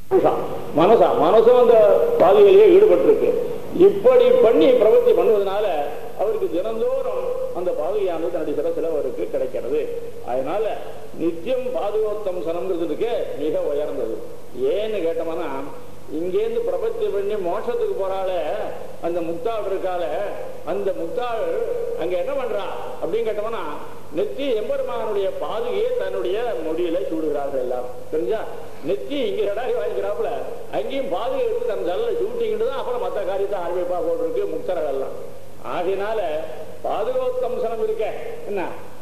மனசா மனசா மனசும் அந்த பாதையிலேயே ஈடுபட்டிருக்கு இப்படி பண்ணி பிரவர்த்தி பண்ணுவதனால அவருக்கு தினந்தோறும் அந்த பாதையானது தன்னுடைய சிரசில் அவருக்கு கிடைக்கிறது அதனால நித்தியம் பாதுகோத்தம் சனம்ங்கிறதுக்கு மிக உயர்ந்தது ஏன்னு கேட்டோம்னா இங்கேருந்து பிரபத்தி பண்ணி மோட்சத்துக்கு போறாள அந்த முக்தாள் இருக்கால அந்த முக்தாள் அங்க என்ன பண்றா அப்படின்னு கேட்டோம்னா நெத்தி எம்பெருமானுடைய பாதுகையை தன்னுடைய முடியில சூடுகிறார்கள் எல்லாரும் தெரிஞ்சா நெத்தி இங்க இடாகி வாங்கிக்கிறாப்புல அங்கேயும் பாதுகை எடுத்து தன் நல்ல சூட்டிக்கிட்டு தான் அப்புறம் மற்ற காரியத்தை ஆரம்பிப்பா போட்டிருக்கு முக்தர்கள் எல்லாம் ஆகையினால பாதுகோத்தம்சனம் இருக்க என்ன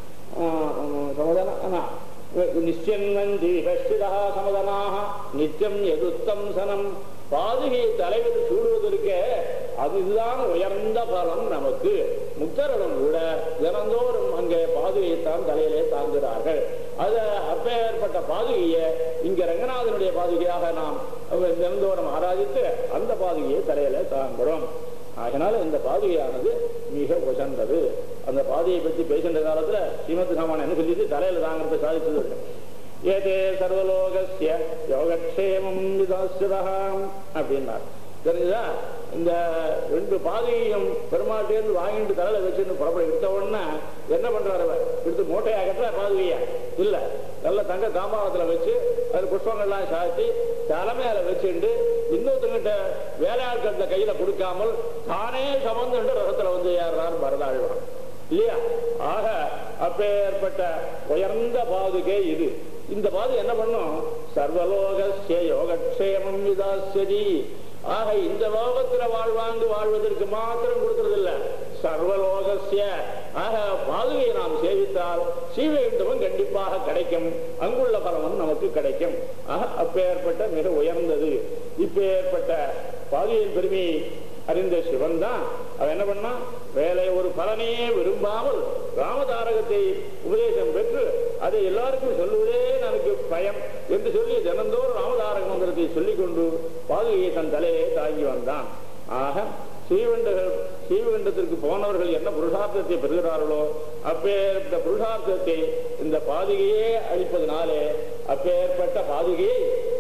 சமாதானம் ஆனா நிச்சயந்தி விபஷ்டிதா சமதனாக நித்தியம் எதுத்தம் சனம் பாதுகையை தலைவர் சூடுவதற்க அதுதான் உயர்ந்த பலம் நமக்கு முக்தர்களும் கூட தினந்தோறும் அங்கே பாதுகையைத்தான் தலையிலே தாங்குகிறார்கள் அது அப்பேற்பட்ட பாதுகையை இங்க ரங்கநாதனுடைய பாதுகையாக நாம் தினந்தோறும் ஆராதித்து அந்த பாதுகையை தலையில தாங்குகிறோம் அதனால இந்த பாதுகையானது மிக உசந்தது அந்த பாதையை பற்றி பேசுகின்ற காலத்துல ஸ்ரீமத் ராமன் என்ன சொல்லிட்டு தலையில தாங்கிறத சாதித்தது ஏதே சர்வலோகசிய யோகக்ஷேமம் விதாசிரதாம் அப்படின்னார் தெரிஞ்சுதா இந்த ரெண்டு பாதையையும் பெருமாட்டேருந்து வாங்கிட்டு தலையில வச்சுன்னு புறப்பட எடுத்த உடனே என்ன பண்றாரு அவர் எடுத்து மூட்டையா கட்டுற பாதுகையா இல்ல நல்ல தங்க தாம்பாவத்துல வச்சு அது புஷ்பங்கள்லாம் சாத்தி தலைமையில வச்சுட்டு இன்னொருத்தங்கிட்ட வேலையாட்கள் கையில கொடுக்காமல் தானே சமந்து ரகத்துல வந்து ஏறாரு பரதாழ்வான் இல்லையா ஆக அப்பேற்பட்ட உயர்ந்த பாதுகை இது இந்த பாது என்ன பண்ணும் சர்வலோகசிய யோகக்ஷேமம் விதாசதி ஆக இந்த லோகத்துல வாழ்வாங்கு வாழ்வதற்கு மாத்திரம் கொடுக்கறது இல்ல சர்வலோகசிய ஆக பாதுகையை நாம் சேவித்தால் சீவைண்டமும் கண்டிப்பாக கிடைக்கும் அங்குள்ள பலமும் நமக்கு கிடைக்கும் ஆக அப்பேற்பட்ட மிக உயர்ந்தது இப்பேற்பட்ட பாதுகையின் பெருமையை அறிந்த சிவன் தான் அவன் என்ன பண்ணா வேலை ஒரு பலனையே விரும்பாமல் ராமதாரகத்தை உபதேசம் பெற்று அதை எல்லாருக்கும் சொல்லுவதே எனக்கு பயம் என்று சொல்லி தினந்தோறும் ராமதாரக மந்திரத்தை சொல்லிக் கொண்டு பாதுகையை தன் தலையை தாங்கி வந்தான் ஆக ஸ்ரீவண்டர்கள் ஸ்ரீவண்டத்திற்கு போனவர்கள் என்ன புருஷார்த்தத்தை பெறுகிறார்களோ அப்பேற்பட்ட புருஷார்த்தத்தை இந்த பாதுகையே அளிப்பதனாலே அப்பேற்பட்ட பாதுகையை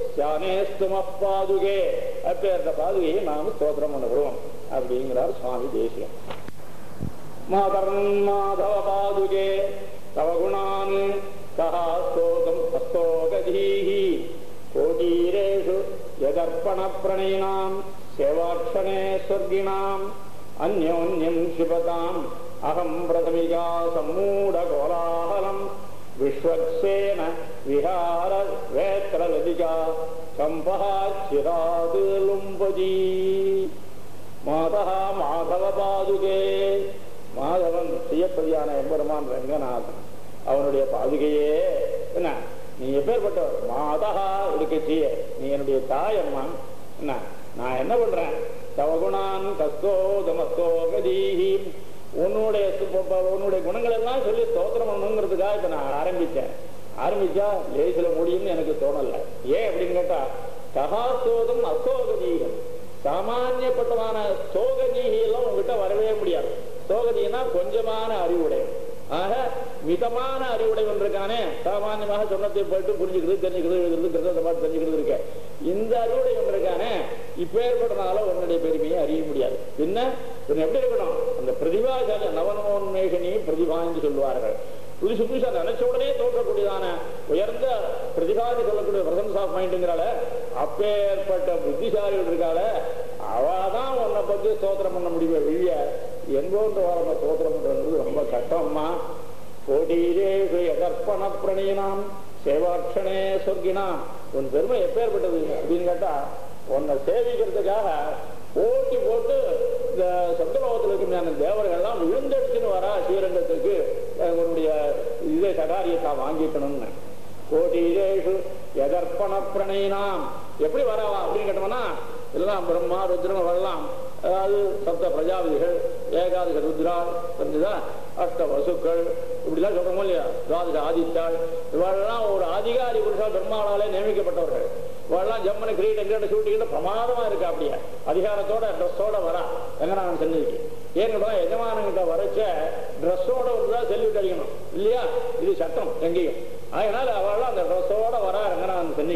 பாதுகே அப்பேற்பட்ட பாதுகையை நாம் ஸ்தோத்திரம் பண்ணுகிறோம் அப்படிங்கிறார் சுவாமி தேசியம் மாதரன் மாதவ பாதுகே தவ குணான் கஹா ஸ்தோகம் அஸ்தோகதீஹி கோட்டீரேஷு யதர்ப்பண பிரணயினாம் சேவாட்சணே ஸ்வர்கிணாம் அந்யோன்யம் சிபதாம் அகம் பிரதமிகா சம்மூட கோலாகலம் விஸ்வக்சேன விஹார வேத்திரலதிகா கம்பா சிராது லும்பதி மாதா மாதவ பாதுகே மாதவன் செய்யப்பதியான எம்பெருமான் ரங்கநாதன் அவனுடைய பாதுகையே என்ன நீ எப்பேற்பட்டவர் மாதா இருக்கச்சிய நீ என்னுடைய தாய் அம்மா என்ன நான் என்ன பண்றேன் தவகுணான் கஸ்தோதமஸ்தோ கதீஹி உன்னுடைய உன்னுடைய குணங்கள் எல்லாம் சொல்லி ஸ்தோத்திரம் பண்ணணுங்கிறதுக்காக இப்ப நான் ஆரம்பிச்சேன் ஆரம்பிச்சா லேசில முடியும்னு எனக்கு தோணல ஏன் அப்படின்னு கேட்டா சகாஸ்தோதம் அஸ்தோகதீகம் சாமானியப்பட்டமான ஸ்தோகதீகி எல்லாம் உங்ககிட்ட வரவே முடியாது ஸ்தோகதீனா கொஞ்சமான அறிவுடையவன் ஆக மிதமான அறிவுடையவன் இருக்கானே சாமானியமாக சொன்னத்தை போயிட்டு புரிஞ்சுக்கிறது தெரிஞ்சுக்கிறது எழுதுறது கிரதத்தை பார்த்து தெரிஞ்சுக்கிறது இருக்க இந்த அறிவுடையவன் இருக்கானே இப்பேற்பட்டனால உன்னுடைய பெருமையை அறிய முடியாது என்ன இவன் எப்படி இருக்கணும் அந்த பிரதிபாசால நவனோன்மேகனி பிரதிபான்னு சொல்லுவார்கள் புதுசு புதுசா நினைச்ச உடனே தோற்றக்கூடியதான உயர்ந்த பிரதிபாதி சொல்லக்கூடிய பிரசன்ஸ் ஆஃப் மைண்டுங்கிறால அப்பேற்பட்ட புத்திசாலிகள் இருக்கால அவதான் உன்னை பத்தி ஸ்தோத்திரம் பண்ண முடியுமே வெளிய எங்கோன்று வரம்ப ஸ்தோத்திரம் பண்றது ரொம்ப கஷ்டம்மா கோடீரேஷு எதர்ப்பண பிரணயினாம் சேவாட்சணே சொர்க்கினாம் உன் பெருமை எப்பேற்பட்டது அப்படின்னு கேட்டா உன்னை சேவிக்கிறதுக்காக போட்டி போட்டு இந்த சப்தலோகத்தில் இருக்கிற தேவர்கள்லாம் விழுந்தெடுத்துன்னு வரா ஸ்ரீரங்கத்துக்கு உன்னுடைய இதை சகாரியத்தை வாங்கிக்கணும்னு கோட்டீரேஷு எதர்ப்பண பிரணயினாம் எப்படி வரவா அப்படின்னு கேட்டோம்னா எல்லாம் பிரம்மா ருத்ரம் வரலாம் அதாவது சப்த பிரஜாபதிகள் ஏகாதச ருத்ரா தெரிஞ்சுதா அஷ்ட வசுக்கள் இப்படிலாம் சொல்றோமோ இல்லையா துவாதச ஆதித்தாள் இவெல்லாம் ஒரு அதிகாரி புருஷா பிரம்மாவாலே நியமிக்கப்பட்டவர்கள் இவெல்லாம் ஜம்மனு கிரீடம் கிரீட ஷூட்டிங்கிட்ட பிரமாதமா இருக்கா அப்படியே அதிகாரத்தோட ட்ரெஸ்ஸோட வரா ரங்கநாதன் சென்னைக்கு ஏன்னா எஜமானங்கிட்ட வரைச்ச ட்ரெஸ்ஸோட தான் செல்விட்டு அடிக்கணும் இல்லையா இது சட்டம் எங்கேயும் அதனால அவெல்லாம் அந்த ட்ரெஸ்ஸோட வரா ரங்கநாதன் சென்னைக்கு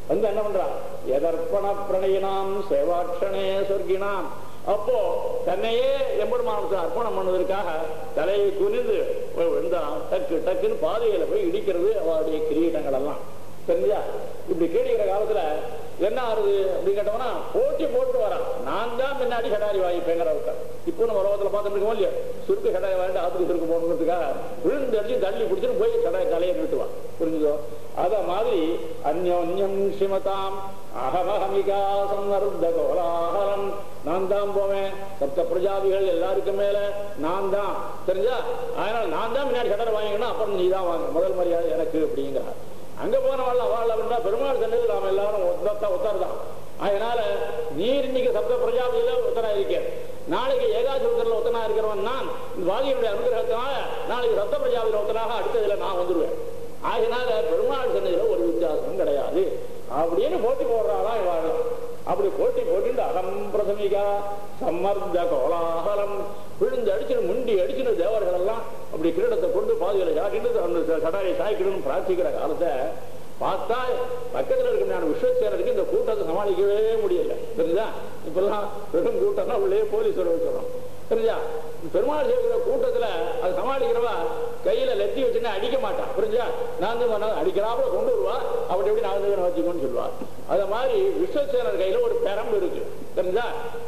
வந்து என்ன பண்றான் எதர்ப்பண பிரணயினாம் சேவாட்சணே சொர்க்கினாம் அப்போ தன்னையே எம்பெருமானத்தை அர்ப்பணம் பண்ணுவதற்காக தலையை குனிந்து போய் விழுந்தான் டக்கு டக்குன்னு பாதையில போய் இடிக்கிறது அவருடைய கிரீடங்கள் எல்லாம் தெரிஞ்சா இப்படி கீழிக்கிற காலத்துல என்ன ஆறுது அப்படின்னு கேட்டோம்னா போட்டி போட்டு வரான் நான் தான் முன்னாடி கடாரி வாங்கிப்பேங்கிற விட்டார் இப்போ நம்ம உலகத்துல பார்த்துட்டு இருக்கோம் இல்லையா சுருக்கு கடாய் வாங்கிட்டு ஆத்துக்கு சுருக்கு போகணுங்கிறதுக்காக விழுந்து அடிச்சு தள்ளி பிடிச்சிட்டு போய் கடாய் தலையை நிறுத்துவான் புரிஞ்சுதோ அத மாதிரி அந்யோன்யம் ஸ்ரீமதாம் அகமஹமிகா சம்வர்த்த கோலாகலம் நான் தான் போவேன் சப்த பிரஜாதிகள் எல்லாருக்கும் மேல நான் தான் தெரிஞ்சா அதனால நான் தான் முன்னாடி கடலை வாங்கிக்கணும் அப்புறம் நீ தான் வாங்க முதல் மரியாதை எனக்கு அப்படிங்கிறார் அங்க போனவாள் அவள் அப்படின்னா பெருமாள் சன்னதில் நாம எல்லாரும் ஒத்தா ஒத்தர்தான் அதனால நீர் இன்னைக்கு சப்த பிரஜாபதியில ஒத்தனா இருக்கேன் நாளைக்கு ஏகாசுரத்தில் ஒத்தனா இருக்கிறவன் நான் இந்த வாதியனுடைய அனுகிரகத்தினால நாளைக்கு சப்த பிரஜாபதியில் ஒத்தனாக அடுத்ததுல நான் வந்துடுவேன் ஆகினால பெருமாள் சன்னதியில ஒரு வித்தியாசம் கிடையாது அப்படின்னு போட்டி போடுறாளாம் இவாள் அப்படி போட்டி போட்டு அகம் பிரசமிகா சம்மர்ந்த கோலாகலம் விழுந்து அடிச்சுன்னு முண்டி அடிச்சுன்னு தேவர்கள் எல்லாம் அப்படி கிரீடத்தை கொண்டு பாதுகளை சாட்டிட்டு அந்த சடாரை சாய்க்கிடணும் பிரார்த்திக்கிற காலத்தை பார்த்தா பக்கத்துல இருக்க நான் விஸ்வசேனருக்கு இந்த கூட்டத்தை சமாளிக்கவே முடியல தெரியுதா இப்பெல்லாம் பெரும் கூட்டம்னா உள்ளே போலீஸ் வச்சுறோம் தெரிஞ்சா பெருமாள் சேர்க்கிற கூட்டத்துல அது சமாளிக்கிறவா கையில லெத்தி வச்சுன்னா அடிக்க மாட்டான் புரிஞ்சா நான் வந்து அடிக்கிறாப்புல கொண்டு வருவா அப்படி எப்படி நான் வந்து வச்சுக்கோன்னு சொல்லுவா அத மாதிரி விஸ்வசேனர் கையில ஒரு பெரம்பு இருக்கு தெரிஞ்சா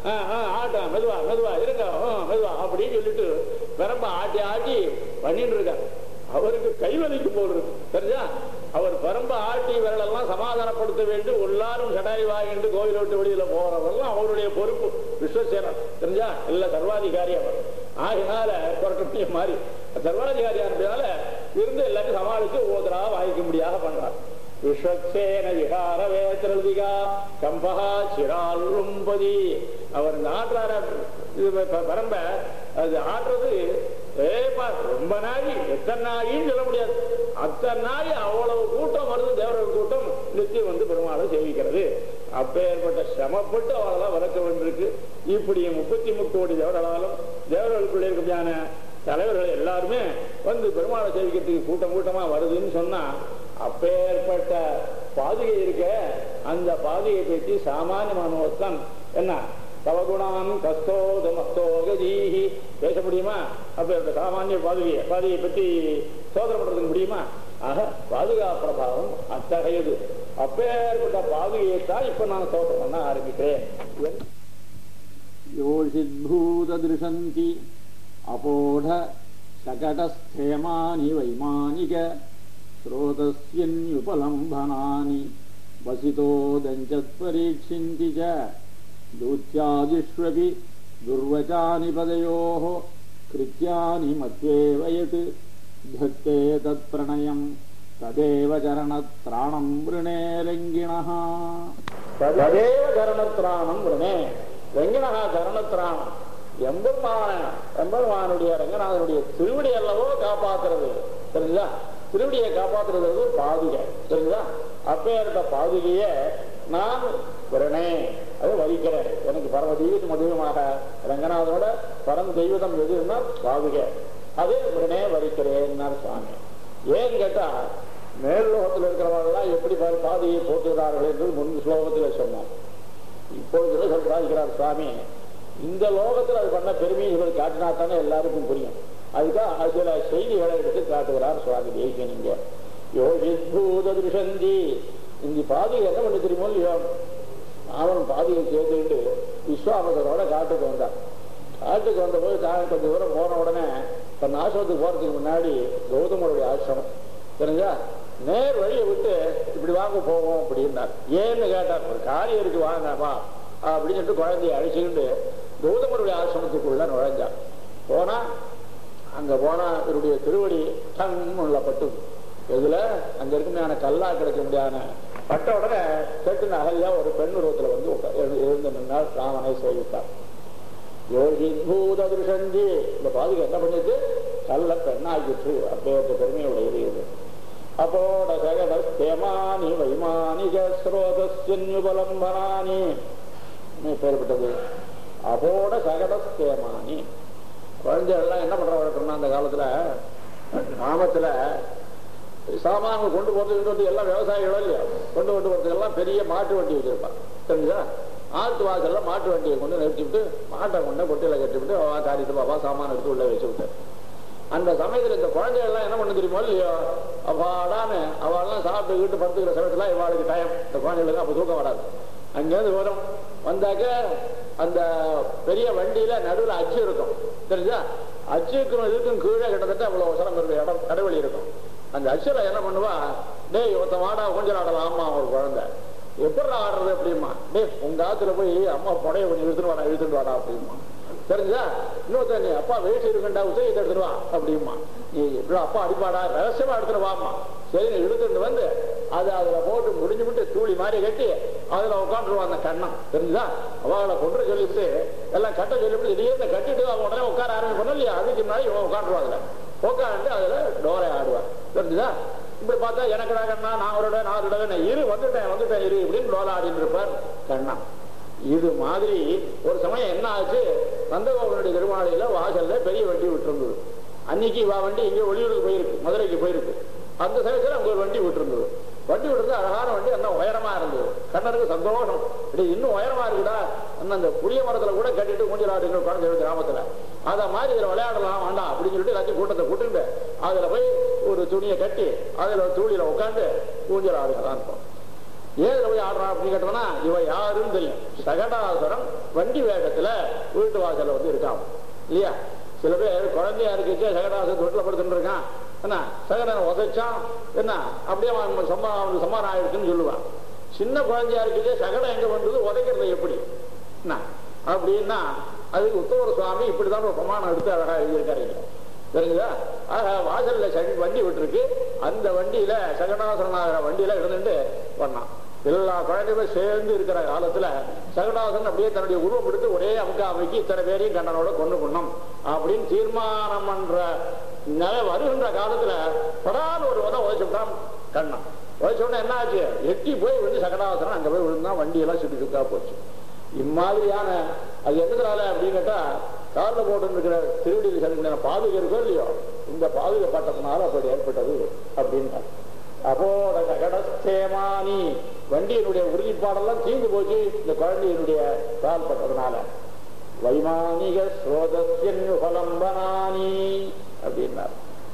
ஆட்டம் மெதுவா மெதுவா இருங்க மெதுவா அப்படின்னு சொல்லிட்டு பெரம்ப ஆட்டி ஆட்டி பண்ணிட்டு இருக்காரு அவருக்கு கைவலிக்கும் போல் இருக்கு தெரிஞ்சா அவர் பரம்ப ஆட்டி விரலெல்லாம் சமாதானப்படுத்த வேண்டும் எல்லாரும் சடாரி வாங்கிட்டு கோவில் விட்டு வெளியில போறவரெல்லாம் அவருடைய பொறுப்பு விஸ்வசேனர் தெரிஞ்சா இல்ல சர்வாதிகாரி அவர் ஆகினால புரட்டக்கூடிய மாதிரி சர்வாதிகாரியானதுனால இருந்து எல்லாத்தையும் சமாளித்து ஒவ்வொருத்தரா வாங்கிக்க முடியாத பண்றார் விஸ்வசேன விகார வேத்திரதிகா கம்பகா சிராலும்பதி அவர் இந்த ஆற்றார பரம்ப அது ஆற்றுறது ஏப்பா ரொம்ப நாய் எத்தனை நாயின்னு சொல்ல முடியாது அத்தனை நாய் அவ்வளவு கூட்டம் வருது தேவர்கள் கூட்டம் நித்தியம் வந்து பெருமாளை சேவிக்கிறது அப்பேற்பட்ட சிரமப்பட்டு அவளெல்லாம் வளர்க்க வேண்டியிருக்கு இப்படி முப்பத்தி முக்கோடி தேவர்களாலும் தேவர்களுக்குள்ளே இருக்கிற தலைவர்கள் எல்லாருமே வந்து பெருமாளை சேவிக்கிறதுக்கு கூட்டம் கூட்டமா வருதுன்னு சொன்னா அப்பேற்பட்ட பாதுகை இருக்க அந்த பாதுகை பற்றி சாமானியமான ஒருத்தன் என்ன தவகுணான் கஸ்தோத மஸ்தோகதீஹி பேச முடியுமா அப்ப சாமானிய பாதுகையை பாதுகையை பற்றி சோதனை பண்றதுக்கு முடியுமா ஆக பாதுகா பிரபாவம் அத்தகையது அப்பேற்பட்ட பாதுகையைத்தான் இப்ப நான் சோதனை பண்ண ஆரம்பிக்கிறேன் योषिद्भूतदृशन्ति अपोढ शकटस्थेमानि वैमानिक स्रोतस्यन्युपलम्भनानि वसितो दञ्चत्परीक्षिन्ति च दूत्यादिष्वपि दुर्वचानि पदयोः कृत्यानि मत्वेव यत् धत्ते तत्प्रणयम् तदेव चरणत्राणम् वृणे रङ्गिणः ததேவ கரணத்ராணம் உடனே ரங்கநாத கரணத்ராணம் எம்பெருமான எம்பெருமானுடைய ரங்கநாதனுடைய திருவடி அல்லவோ காப்பாத்துறது தெரியுதா திருவடியை காப்பாத்துறது பாதுகை தெரியுதா அப்பேற்பட்ட பாதுகைய நான் உடனே அது வலிக்கிறேன் எனக்கு பரம தெய்வத்து மதுவமாக ரங்கநாதனோட பரம தெய்வதம் எதுன்னா பாதுகை அது உடனே வலிக்கிறேன் சுவாமி ஏன்னு கேட்டா மேல் லோகத்தில் இருக்கிறவர்கள்லாம் எப்படி பாரு பாதையை போட்டுகிறார்கள் என்று முன் ஸ்லோகத்தில் சொன்னோம் இப்பொழுது சொல்றார் சுவாமி இந்த லோகத்தில் அது பண்ண பெருமையை இவர் காட்டினா தானே எல்லாருக்கும் புரியும் அதுக்காக சில செய்திகளை எடுத்து காட்டுகிறார் சுவாமி தேசியனிங்க யோகித்பூத திருஷந்தி இந்த பாதிகை என்ன பண்ணி தெரியுமோ இல்லையோ அவன் பாதியை சேர்த்துக்கிட்டு விஸ்வாமதரோட காட்டுக்கு வந்தான் காட்டுக்கு வந்த போது தான் கொஞ்சம் தூரம் போன உடனே தன் ஆசிரமத்துக்கு போறதுக்கு முன்னாடி கௌதமருடைய ஆசிரமம் தெரிஞ்சா நேர் வழியை விட்டு இப்படி வாங்க போவோம் அப்படின்னார் ஏன்னு கேட்டார் ஒரு காரியம் இருக்கு வாங்கப்பா அப்படின்னு சொல்லிட்டு குழந்தைய அழைச்சிக்கிட்டு கௌதமருடைய ஆசிரமத்துக்குள்ள நுழைஞ்சான் போனா அங்க போனா இவருடைய திருவடி டன் உள்ள பட்டு இதுல அங்க இருக்குமையான கல்லா கிடைக்க முடியாத பட்ட உடனே கேட்டு அகல்யா ஒரு பெண் உருவத்துல வந்து உட்கா- எழுந்து எழுந்து நின்றால் ராமனை சேவித்தார் யோகி பூத திருஷந்தி இந்த பாதுகை என்ன பண்ணிட்டு கல்ல பெண்ணாக்கிட்டு அப்பேற்ற பெருமையுடையது இது அப்போட ஜெகதஸ்தேமானி வைமானிக ஸ்ரோதஸ்யன்யுபலம்பனானி பேர்பட்டது அப்போட சாமான்கள் கொண்டு போறது வந்து எல்லாம் விவசாயிகளோ இல்லையா கொண்டு கொண்டு போறதுக்கு எல்லாம் பெரிய மாட்டு வண்டி வச்சிருப்பான் தெரிஞ்சா ஆத்து வாசல்ல மாட்டு வண்டியை கொண்டு நிறுத்தி விட்டு மாட்டை கொண்டு கொட்டையில கட்டி விட்டு அவா காரிட்டு பாப்பா சாமான் எடுத்து உள்ள வச்சு விட்டு அந்த சமயத்துல இந்த குழந்தைகள் எல்லாம் என்ன பண்ண தெரியுமோ இல்லையோ அப்பாடான்னு அவெல்லாம் சாப்பிட்டு வீட்டு படுத்துக்கிற சமயத்துல இவாளுக்கு டைம் இந்த குழந்தைகளுக்கு அப்ப தூக்கம் வராது அங்கேருந்து வரும் வந்தாக்க அந்த பெரிய வண்டியில நடுவில் அச்சு இருக்கும் தெரிஞ்சா அச்சுக்கும் இதுக்கும் கீழே கிட்டத்தட்ட அவ்வளவு அவசரம் இருக்கும் இடம் இடைவெளி இருக்கும் அந்த அச்சுல என்ன பண்ணுவா டேய் ஒருத்த வாடா கொஞ்சம் ஆடலாம் அம்மா ஒரு குழந்தை எப்படி ஆடுறது அப்படிமா டேய் உங்க ஆத்துல போய் அம்மா புடைய கொஞ்சம் இழுத்துட்டு வாடா இழுத்துட்டு வாடா அப்படிமா தெரிஞ்சா இன்னொருத்த நீ அப்பா வெயிட் இருக்கண்டா உதவி எடுத்துட்டு வா அப்படிமா நீ இப்படி அப்பா அடிப்பாடா ரகசியமா எடுத்துட்டு வாமா சரி நீ இழுத்துட்டு வந்து அதை அதுல போட்டு முடிஞ்சு விட்டு தூளி மாதிரி கட்டி அதுல உட்காந்துருவான் அந்த கண்ணம் தெரிஞ்சுதா அவளை கொண்டு சொல்லிவிட்டு எல்லாம் கட்ட சொல்லிவிட்டு திடீர்னு கட்டிட்டு அவன் உடனே உட்கார ஆரம்பிப்போம் இல்லையா அதுக்கு முன்னாடி இவன் உட்காந்துருவான் அதுல உட்காந்து அதுல டோரை ஆடுவான் தெரிஞ்சுதா இப்படி பார்த்தா எனக்குடா கண்ணா நான் ஒரு நான் ஒரு தடவை இரு வந்துட்டேன் வந்துட்டேன் இரு இப்படின்னு டோலை ஆடிட்டு இருப்பார் கண்ணா இது மாதிரி ஒரு சமயம் என்ன ஆச்சு நந்தகோபனுடைய திருமாலையில வாசல்ல பெரிய வண்டி விட்டுருந்தது அன்னைக்கு வா வண்டி இங்க வெளியூருக்கு போயிருக்கு மதுரைக்கு போயிருக்கு அந்த சமயத்துல அங்க ஒரு வண்டி விட்டுருந்தது வண்டி விட்டுறது அழகான வண்டி அந்த உயரமா இருந்தது கண்ணனுக்கு சந்தோஷம் இது இன்னும் உயரமா இருக்குடா இன்னும் அந்த புளிய மரத்துல கூட கட்டிட்டு மூஞ்சலாடுங்க குழந்தை கிராமத்துல அத மாதிரி இதுல விளையாடலாம் வேண்டாம் அப்படின்னு சொல்லிட்டு எல்லாத்தையும் கூட்டத்தை கூட்டுண்டு அதுல போய் ஒரு துணியை கட்டி அதுல தூளியில உட்காந்து ஊஞ்சல் ஆடுங்கதான் இருக்கும் ஏதுல போய் ஆடுறான் அப்படின்னு கேட்டோம்னா இவ யாருன்னு தெரியும் சகடாசுரம் வண்டி வேகத்துல வீட்டு வாசல்ல வந்து இருக்கான் இல்லையா சில பேர் குழந்தையா இருக்குச்சு சகடாசுரம் தொட்டில் படுத்துட்டு இருக்கான் என்ன சகடன் உதைச்சான் என்ன அப்படியே அவன் சம்மா அவனுக்கு சம்மானம் ஆயிடுச்சுன்னு சொல்லுவான் சின்ன குழந்தையா இருக்குது சகடம் எங்க வந்தது உதைக்கிறது எப்படி என்ன அப்படின்னா அதுக்கு உத்தவர சுவாமி இப்படிதான் ஒரு பிரமாணம் எடுத்து அழகா எழுதியிருக்காரு தெரிஞ்சுதா ஆக வாசல்ல சக- வண்டி விட்டுருக்கு அந்த வண்டியில சகடாசனாகிற வண்டியில இருந்துட்டு பண்ணான் எல்லா குழந்தையுமே சேர்ந்து இருக்கிற காலத்துல சகடாசன் அப்படியே தன்னுடைய உருவம் எடுத்து ஒரே அமுக்கா அமைக்கி இத்தனை பேரையும் கண்ணனோட கொண்டு கொண்டோம் அப்படின்னு தீர்மானம் பண்ற நிலை வருகின்ற காலத்துல படாத ஒரு உதவ உதச்சுட்டான் கண்ணன் உதச்ச உடனே என்ன ஆச்சு எட்டி போய் வந்து சகடாசனம் அங்க போய் விழுந்தான் வண்டியெல்லாம் சுட்டு சுக்கா போச்சு இம்மாதிரியான அது எதுனால அப்படின்னு கேட்டா காலில் போட்டு இருக்கிற திருவடியில் செலுத்தின பாதுகை இருக்கோ இல்லையோ இந்த பாதுகை பட்டத்தினால அப்படி ஏற்பட்டது அப்படின்ட்டார் அப்போ கடஸ்தேமானி வண்டியினுடைய உறுதிப்பாடெல்லாம் தீர்ந்து போச்சு இந்த குழந்தையினுடைய கால் பட்டதுனால வைமானிக ஸ்ரோதஸ்யன் பலம்பனானி அப்படின்னார்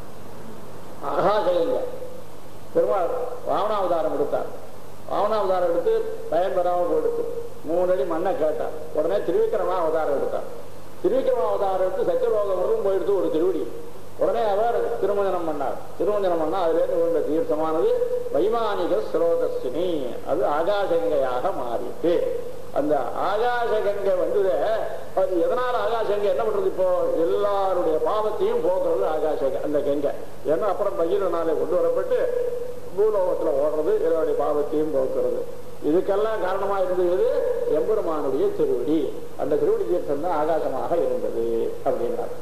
ஆகாசலிங்க பெருமாள் வாமனாவதாரம் எடுத்தார் வாமனாவதாரம் எடுத்து பயன் பெறாம போயிடுத்து மூணு அடி மண்ணை கேட்டார் உடனே திருவிக்கிரமா அவதாரம் எடுத்தார் திருவிக்கிரமா அவதாரம் எடுத்து சத்தியலோகம் வரலும் போயிடுத்து ஒரு திருவடி உடனே அவர் திருமஞ்சனம் பண்ணார் திருமஞ்சனம் பண்ணா அதுல இருந்து விழுந்த தீர்த்தமானது வைமானிக ஸ்ரோதஸ்தினி அது ஆகாசங்கையாக மாறிட்டு அந்த ஆகாச கங்கை வந்தது அது எதனால ஆகாச கங்கை என்ன பண்றது இப்போ எல்லாருடைய பாவத்தையும் போக்குறது ஆகாச கங்கை, அந்த கங்கை ஏன்னா அப்புறம் பகீரனாலே கொண்டு வரப்பட்டு பூலோகத்துல ஓடுறது எல்லாருடைய பாவத்தையும் போக்குறது இதுக்கெல்லாம் காரணமா இருந்தது எம்பெருமானுடைய திருவடி அந்த திருவடி தீர்த்தம் தான் ஆகாசமாக இருந்தது அப்படின்னார்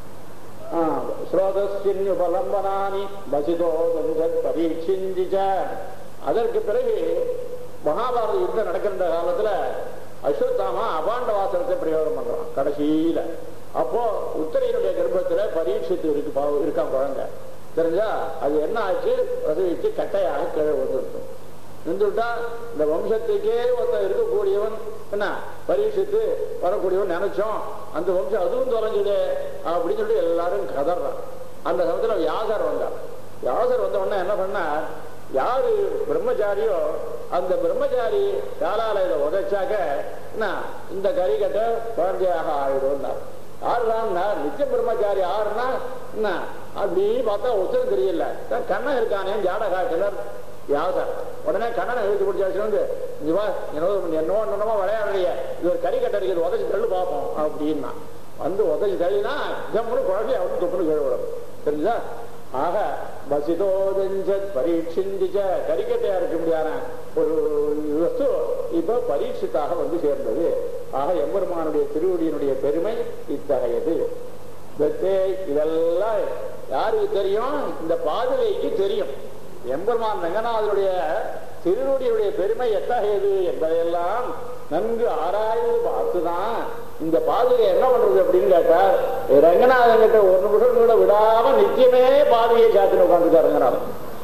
ஸ்ரோதஸ்யுபலம்பனானி பசிதோ பரீட்சிந்திச்ச அதற்கு பிறகு மகாபாரத யுத்தம் நடக்கின்ற காலத்துல அஸ்வத்தாமா அபாண்ட வாசனத்தை பிரயோகம் பண்றான் கடைசியில அப்போ உத்தரையினுடைய கர்ப்பத்துல பரீட்சித்து இருக்கு பாவ- இருக்கான் குழந்தை தெரிஞ்சா அது என்ன ஆச்சு பிரசவிச்சு கட்டையாக கீழே வந்துருக்கும் நின்றுட்டா இந்த வம்சத்துக்கே ஒருத்தன் இருக்கக்கூடியவன் என்ன பரீட்சித்து வரக்கூடியவன் நினைச்சோம் அந்த வம்சம் அதுவும் தொலைஞ்சுது அப்படின்னு சொல்லி எல்லாரும் கதறான் அந்த சமயத்துல வியாசர் வந்தார் வியாசர் வந்த உடனே என்ன பண்ணார் யாரு பிரம்மச்சாரியோ அந்த பிரம்மச்சாரி காலால இதை உதைச்சாக்க என்ன இந்த கரிகட்டை குழந்தையாக ஆயிடும்னார் யாருன்னா நித்திய பிரம்மச்சாரி யாருன்னா என்ன அப்படி பார்த்தா ஒருத்தரும் தெரியல தான் கண்ணன் இருக்கானே ஜாட காட்டினர் வியாசர் உடனே கண்ணனை எழுதி பிடிச்சாச்சு வந்து இங்க வா என்னோ என்னோ என்னமோ விளையாடுறிய இது ஒரு கறி கட்ட இருக்குது உதச்சி தள்ளு பார்ப்போம் அப்படின்னா வந்து உதச்சி தள்ளினா ஜம்முன்னு குழந்தைய அவனு தொப்புன்னு கீழே விடும் தெரிஞ்சா ஆக பசிதோதஞ்சத் பரீட்சிந்திச்ச கரிக்கட்டையா இருக்க முடியாத ஒரு வஸ்து இப்ப பரீட்சித்தாக வந்து சேர்ந்தது ஆக எம்பெருமானுடைய திருவடியினுடைய பெருமை இத்தகையது இதற்கு இதெல்லாம் யாருக்கு தெரியும் இந்த பாதுகைக்கு தெரியும் எம்பெருமான் ரங்கநாதனுடைய திருவடியுடைய பெருமை எத்தகையது என்பதையெல்லாம் நன்கு ஆராய்ந்து பார்த்துதான் இந்த பாதுகை என்ன பண்றது அப்படின்னு கேட்டா ரங்கநாதன் கிட்ட ஒரு நிமிஷம் கூட விடாம நித்தியமே பாதுகையை சாத்தின உட்காந்துருக்காரு ரங்கநாதன்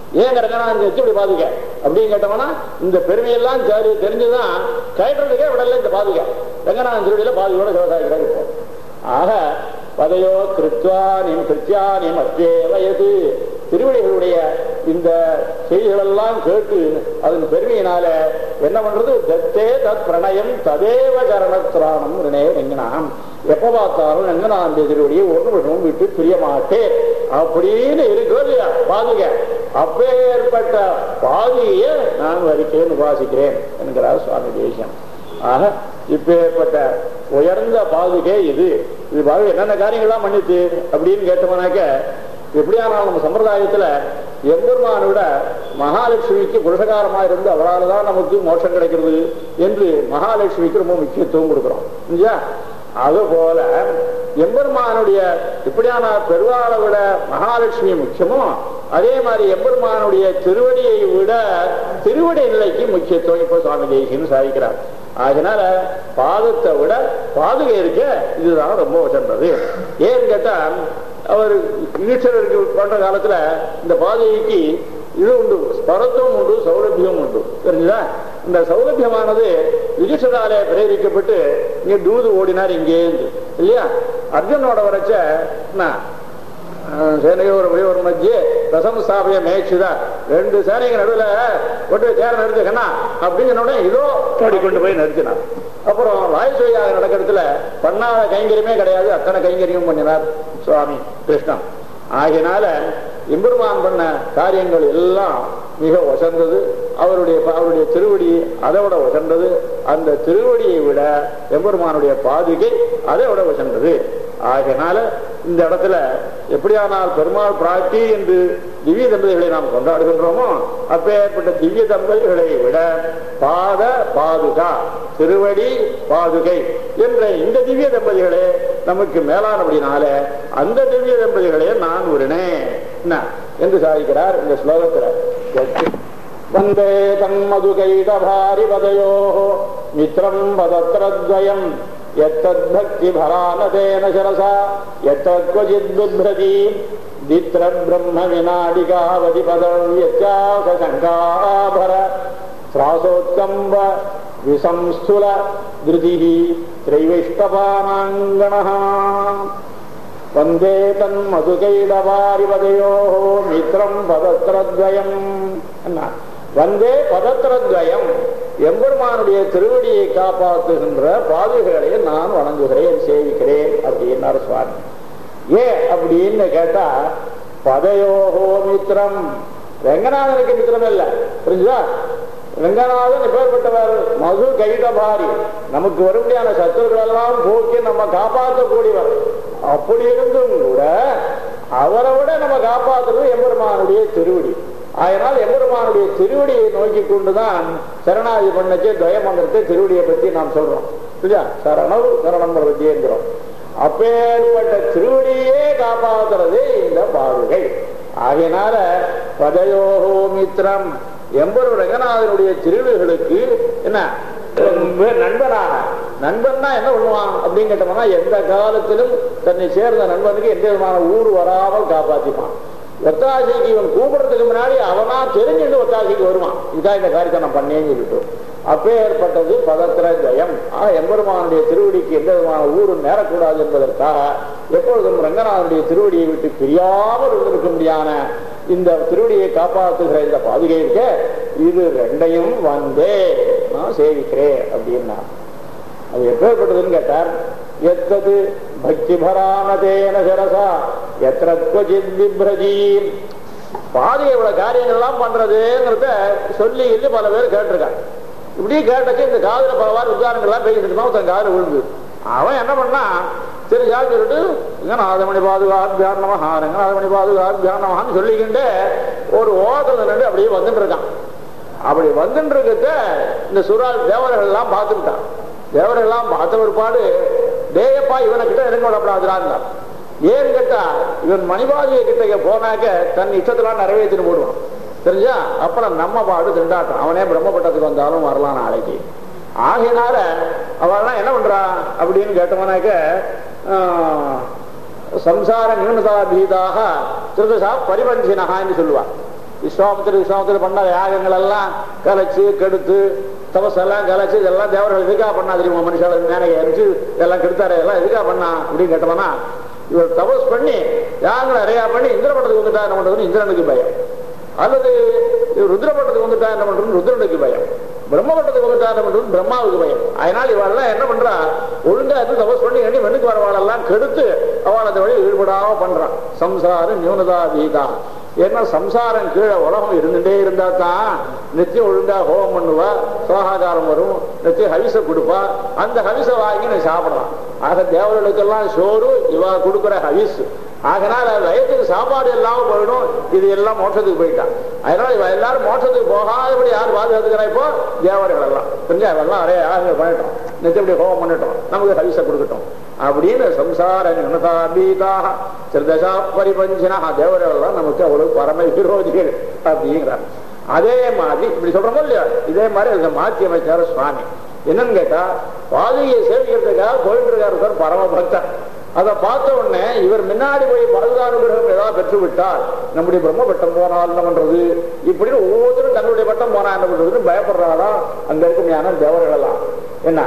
ஏன் ரங்கநாதன் வச்சு இப்படி பாதுக அப்படின்னு கேட்டோம்னா இந்த பெருமையெல்லாம் சரி தெரிஞ்சுதான் கயற்றதுக்கே விடல இந்த பாதுக ரங்கநாதன் திருவடியில பாதுகையோட விவசாயிக்கிறார் இப்போ ஆக பதையோ கிருத்வானிம் கிருத்தியானிம் அத்தே வயது திருவடிகளுடைய இந்த செய்திகளெல்லாம் கேட்டு அதன் பெருமையினால என்ன பண்றது தத்தே தத் பிரணயம் ததேவ கரணத்ராணம் ரிணே ரங்கனாம் எப்ப பார்த்தாலும் ரங்கநாதன் திருவடியை ஒன்று விடவும் விட்டு பிரிய மாட்டேன் அப்படின்னு இருக்கோ இல்லையா பாதுக அப்பேற்பட்ட பாதுகையை நான் வரிக்கிறேன் உபாசிக்கிறேன் என்கிறார் சுவாமி தேசியம் ஆக இப்பேற்பட்ட உயர்ந்த பாதுகை இது இது பாதுகை என்னென்ன காரியங்கள்லாம் பண்ணிச்சு அப்படின்னு கேட்டோம்னாக்க எப்படியானாலும் நம்ம சம்பிரதாயத்துல எம்பெருமானை விட மகாலட்சுமிக்கு புருஷகாரமா இருந்து அவரால் தான் நமக்கு மோட்சம் கிடைக்கிறது என்று மகாலட்சுமிக்கு ரொம்ப முக்கியத்துவம் கொடுக்கிறோம் இல்லையா அது போல எம்பெருமானுடைய இப்படியான பெருவாளை விட மகாலட்சுமி முக்கியமோ அதே மாதிரி எம்பெருமானுடைய திருவடியை விட திருவடி நிலைக்கு முக்கியத்துவம் இப்போ சுவாமி தேசியம் சாதிக்கிறார் அதனால பாதத்தை விட பாதுகை இருக்க இதுதான் ரொம்ப வசந்தது ஏன்னு கேட்டா அவர் ஈஸ்வரருக்கு பண்ற காலத்துல இந்த பாதுகைக்கு இது உண்டு ஸ்பரத்துவம் உண்டு சௌலபியம் உண்டு தெரிஞ்சுதா இந்த சௌலபியமானது யுதிஷ்டராலே பிரேரிக்கப்பட்டு இங்க தூது ஓடினார் இங்கேருந்து இல்லையா அர்ஜுனோட வரைச்ச என்ன சேனையோர் ஒரு மத்திய ரசம் ஸ்தாபிய மேய்ச்சுதா ரெண்டு சேனைங்க நடுவில் கொண்டு போய் தேர நிறுத்துக்கண்ணா அப்படின்னு உடனே இதோ ஓடி கொண்டு போய் நிறுத்தினார் அப்புறம் வாயுசோயாக நடக்கிறதுல பண்ணாத கைங்கரியமே கிடையாது அத்தனை கைங்கரியம் பண்ணினார் சுவாமி கிருஷ்ணன் ஆகினால எம்பெருமான் பண்ண காரியங்கள் எல்லாம் மிக வசந்தது அவருடைய அவருடைய திருவடி அதை விட வசந்தது அந்த திருவடியை விட எம்பெருமானுடைய பாதுகை அதை விட வசந்தது ஆகையினால இந்த இடத்துல எப்படியானால் பெருமாள் பிராட்டி என்று திவ்ய தம்பதிகளை நாம் கொண்டாடுகின்றோமோ அப்பேற்பட்ட திவ்ய தம்பதிகளை விட பாத பாதுகா திருவடி பாதுகை என்ற இந்த திவ்ய தம்பதிகளே நமக்கு மேலானபடினால அந்த திவ்ய தம்பதிகளே நான் உரினே என்ன என்று சாதிக்கிறார் இந்த ஸ்லோகத்துல வந்தே தன்மதுகைடபாரி வதையோ மித்ரம் பதத்ரத்வயம் यत्तद्भक्तिभरानतेन शिरसा यत्तत्क्वचिद्बिभ्रती दित्रब्रह्मविनाडिकावधिपदव्यत्यासशङ्काभर त्रासोत्कम्ब विसंस्थुल धृतिः त्रैविष्टपानाङ्गणः वन्दे तन्मधुकैडवारिपदयोः मित्रम् पदत्रद्वयम् வந்தே பதத்திரத்வயம் எம்பெருமானுடைய திருவடியை காப்பாற்றுகின்ற பாதுகளை நான் வணங்குகிறேன் சேவிக்கிறேன் அப்படின்னார் சுவாமி ஏன் அப்படின்னு கேட்டா பதயோகோ மித்திரம் ரங்கநாதனுக்கு மித்திரம் இல்ல புரிஞ்சுதா ரங்கநாதன் எப்பேற்பட்டவர் மது கைடபாரி நமக்கு வரும்படியான சத்துருக்கள் எல்லாம் போக்கி நம்ம காப்பாற்றக்கூடியவர் அப்படி இருந்தும் கூட அவரை விட நம்ம காப்பாற்றுறது எம்பெருமானுடைய திருவடி அதனால் எம்பெருமானுடைய திருவடியை நோக்கி கொண்டுதான் சரணாதி பண்ணச்சே துவயமந்திரத்தை திருவடியை பத்தி நாம் சொல்றோம் இல்லையா சரணம் சரணம் பிரபத்தியேங்கிறோம் அப்பேற்பட்ட திருவடியே காப்பாற்றுறது இந்த பாதுகை ஆகையினால பதயோகோ மித்திரம் எம்பரு ரங்கநாதனுடைய திருவிகளுக்கு என்ன நண்பனாக நண்பன்னா என்ன பண்ணுவான் அப்படின்னு கேட்டோம்னா எந்த காலத்திலும் தன்னை சேர்ந்த நண்பனுக்கு எந்த விதமான ஊர் வராமல் காப்பாற்றிப்பான் ஒத்தாசைக்கு இவன் கூப்பிடுறதுக்கு முன்னாடி அவனா தெரிஞ்சுட்டு ஒத்தாசைக்கு வருவான் இதான் இந்த காரியத்தை நான் பண்ணேன்னு சொல்லிட்டு அப்பே ஏற்பட்டது பதத்திர ஜெயம் ஆ எம்பெருமானுடைய திருவடிக்கு எந்த விதமான ஊரும் நேரக்கூடாது என்பதற்காக எப்பொழுதும் ரங்கநாதனுடைய திருவடியை விட்டு பிரியாமல் இருந்திருக்க முடியான இந்த திருவடியை காப்பாற்றுகிற இந்த பாதுகை இருக்க இது ரெண்டையும் வந்தே நான் சேவிக்கிறேன் அப்படின்னா அது எப்பேற்பட்டதுன்னு கேட்டார் எத்தது பக்தி பரானதேன சிரசா எத்திரத்வஜித் விப்ரஜீம் பாதையை இவ்வளவு காரியங்கள்லாம் பண்றதுங்கிறத சொல்லி சொல்லி பல பேர் கேட்டிருக்காங்க இப்படி கேட்டக்கு இந்த காதுல பலவாறு உதாரணங்கள்லாம் பேசிட்டு இருந்தான் தன் காதுல விழுந்து அவன் என்ன பண்ணா சரி யார் சொல்லிட்டு இங்க நாதமணி பாதுகார் தியானமஹா நாதமணி பாதுகார் தியானமஹான்னு சொல்லிக்கிட்டு ஒரு ஓரத்தில் நின்று அப்படியே வந்துட்டு இருக்கான் அப்படி வந்துட்டு இருக்கிறத இந்த சுரால் தேவர்கள் எல்லாம் பார்த்துட்டான் தேவர்கள் எல்லாம் பார்த்த ஒருபாடு டேயப்பா இவனை கிட்ட இறங்க விடப்படாதுறான் ஏன்னு கேட்டா இவன் மணிபாதிய கிட்ட போனாக்க தன் இஷ்டத்தெல்லாம் நிறைவேற்றின்னு போடுவான் தெரிஞ்சா அப்புறம் நம்ம பாடு திண்டாட்டம் அவனே பிரம்மபட்டத்துக்கு வந்தாலும் வரலாம் நாளைக்கு ஆகையினால அவெல்லாம் என்ன பண்றா அப்படின்னு கேட்டவனாக்க சம்சார நியூனதா பீதாக திருதசா பரிபஞ்சினகான்னு சொல்லுவான் விஸ்வாமித்திர விஸ்வாமித்திர பண்ண யாகங்கள் எல்லாம் கலைச்சு கெடுத்து தபசெல்லாம் கலைச்சு இதெல்லாம் தேவர்கள் எதுக்காக பண்ணா தெரியுமா மனுஷால மேனகை அரிச்சு இதெல்லாம் கெடுத்தாரு எல்லாம் எதுக்காக பண்ணா அப்படின்னு கேட்டோம்னா இவர் தபஸ் பண்ணி யாகங்களை நிறையா பண்ணி இந்திரபட்டத்துக்கு வந்துட்டா என்ன பண்றதுன்னு இந்திரனுக்கு பயம் அல்லது இவர் ருத்ரபட்டத்துக்கு வந்துட்டா என்ன பண்றது ருத்ரனுக்கு பயம் பிரம்மபட்டத்துக்கு வந்துட்டா என்ன பண்றது பிரம்மாவுக்கு பயம் அதனால இவாளெல்லாம் என்ன பண்றா ஒழுங்கா இருந்து தபஸ் பண்ணி எண்ணி வெண்ணுக்கு வரவாளெல்லாம் கெடுத்து அவள் அந்த வழி ஈடுபடாம பண்றான் சம்சாரம் நியூனதா வீதா ஏன்னா சம்சாரம் கீழே உலகம் இருந்துட்டே இருந்தா தான் நித்தியம் ஒழுங்கா ஹோமம் பண்ணுவா சோகாகாரம் வரும் நித்தியம் ஹவிச கொடுப்பா அந்த ஹவிச வாங்கி நீ சாப்பிடலாம் ஆக தேவர்களுக்கெல்லாம் சோறு இவா கொடுக்குற ஹவிஸ் அதனால வயத்துக்கு சாப்பாடு இல்லாம போயிடும் இது எல்லாம் மோட்சத்துக்கு போயிட்டான் அதனால இவ எல்லாரும் மோட்சத்துக்கு போகாதபடி யார் பாதுகாத்துக்கிறா இப்போ தேவர்கள் எல்லாம் தெரிஞ்சா எல்லாம் அரே யாருங்க பண்ணிட்டோம் நித்தியப்படி ஹோமம் பண்ணிட்டோம் நமக்கு ஹவிச கொடுக்கட்டும் அப்படின்னு சம்சார நினதாபீதாக சிறுதசா பரிபஞ்சினா தேவர்கள் எல்லாம் நமக்கு அவ்வளவு பரம விரோதிகள் அப்படிங்கிறார் அதே மாதிரி இப்படி சொல்றோமோ இல்லையா இதே மாதிரி அதை மாற்றி அமைச்சார் சுவாமி என்னன்னு கேட்டா பாதுகையை சேவிக்கிறதுக்காக போயிட்டு இருக்காரு சார் பரம பக்தர் அதை பார்த்த உடனே இவர் முன்னாடி போய் பாதுகானுகிரகம் ஏதாவது பெற்று விட்டால் நம்முடைய பிரம்ம பட்டம் போனால் என்ன பண்றது இப்படின்னு ஒவ்வொருத்தரும் தன்னுடைய பட்டம் போனா என்ன பண்றதுன்னு பயப்படுறாரா அங்க இருக்கும் தேவர்கள் எல்லாம் என்ன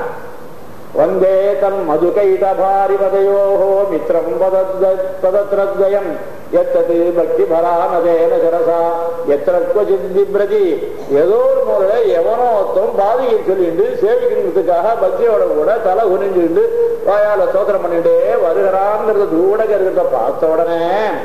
வந்தே தம் மதுகைதபாரிபதையோ மித்திரம் பதத்ரத்வயம் எத்தது பக்தி பராமதேன சரசா எத்தனை கொச்சித் பிப்ரதி ஏதோ ஒரு முறையில எவனோ ஒருத்தன் பாதியை சொல்லிட்டு சேவிக்கிறதுக்காக பக்தியோட கூட தலை குனிஞ்சுட்டு வாயால சோதனம் பண்ணிட்டே வருகிறாங்கிறத தூடக இருக்கிறத பார்த்த உடனே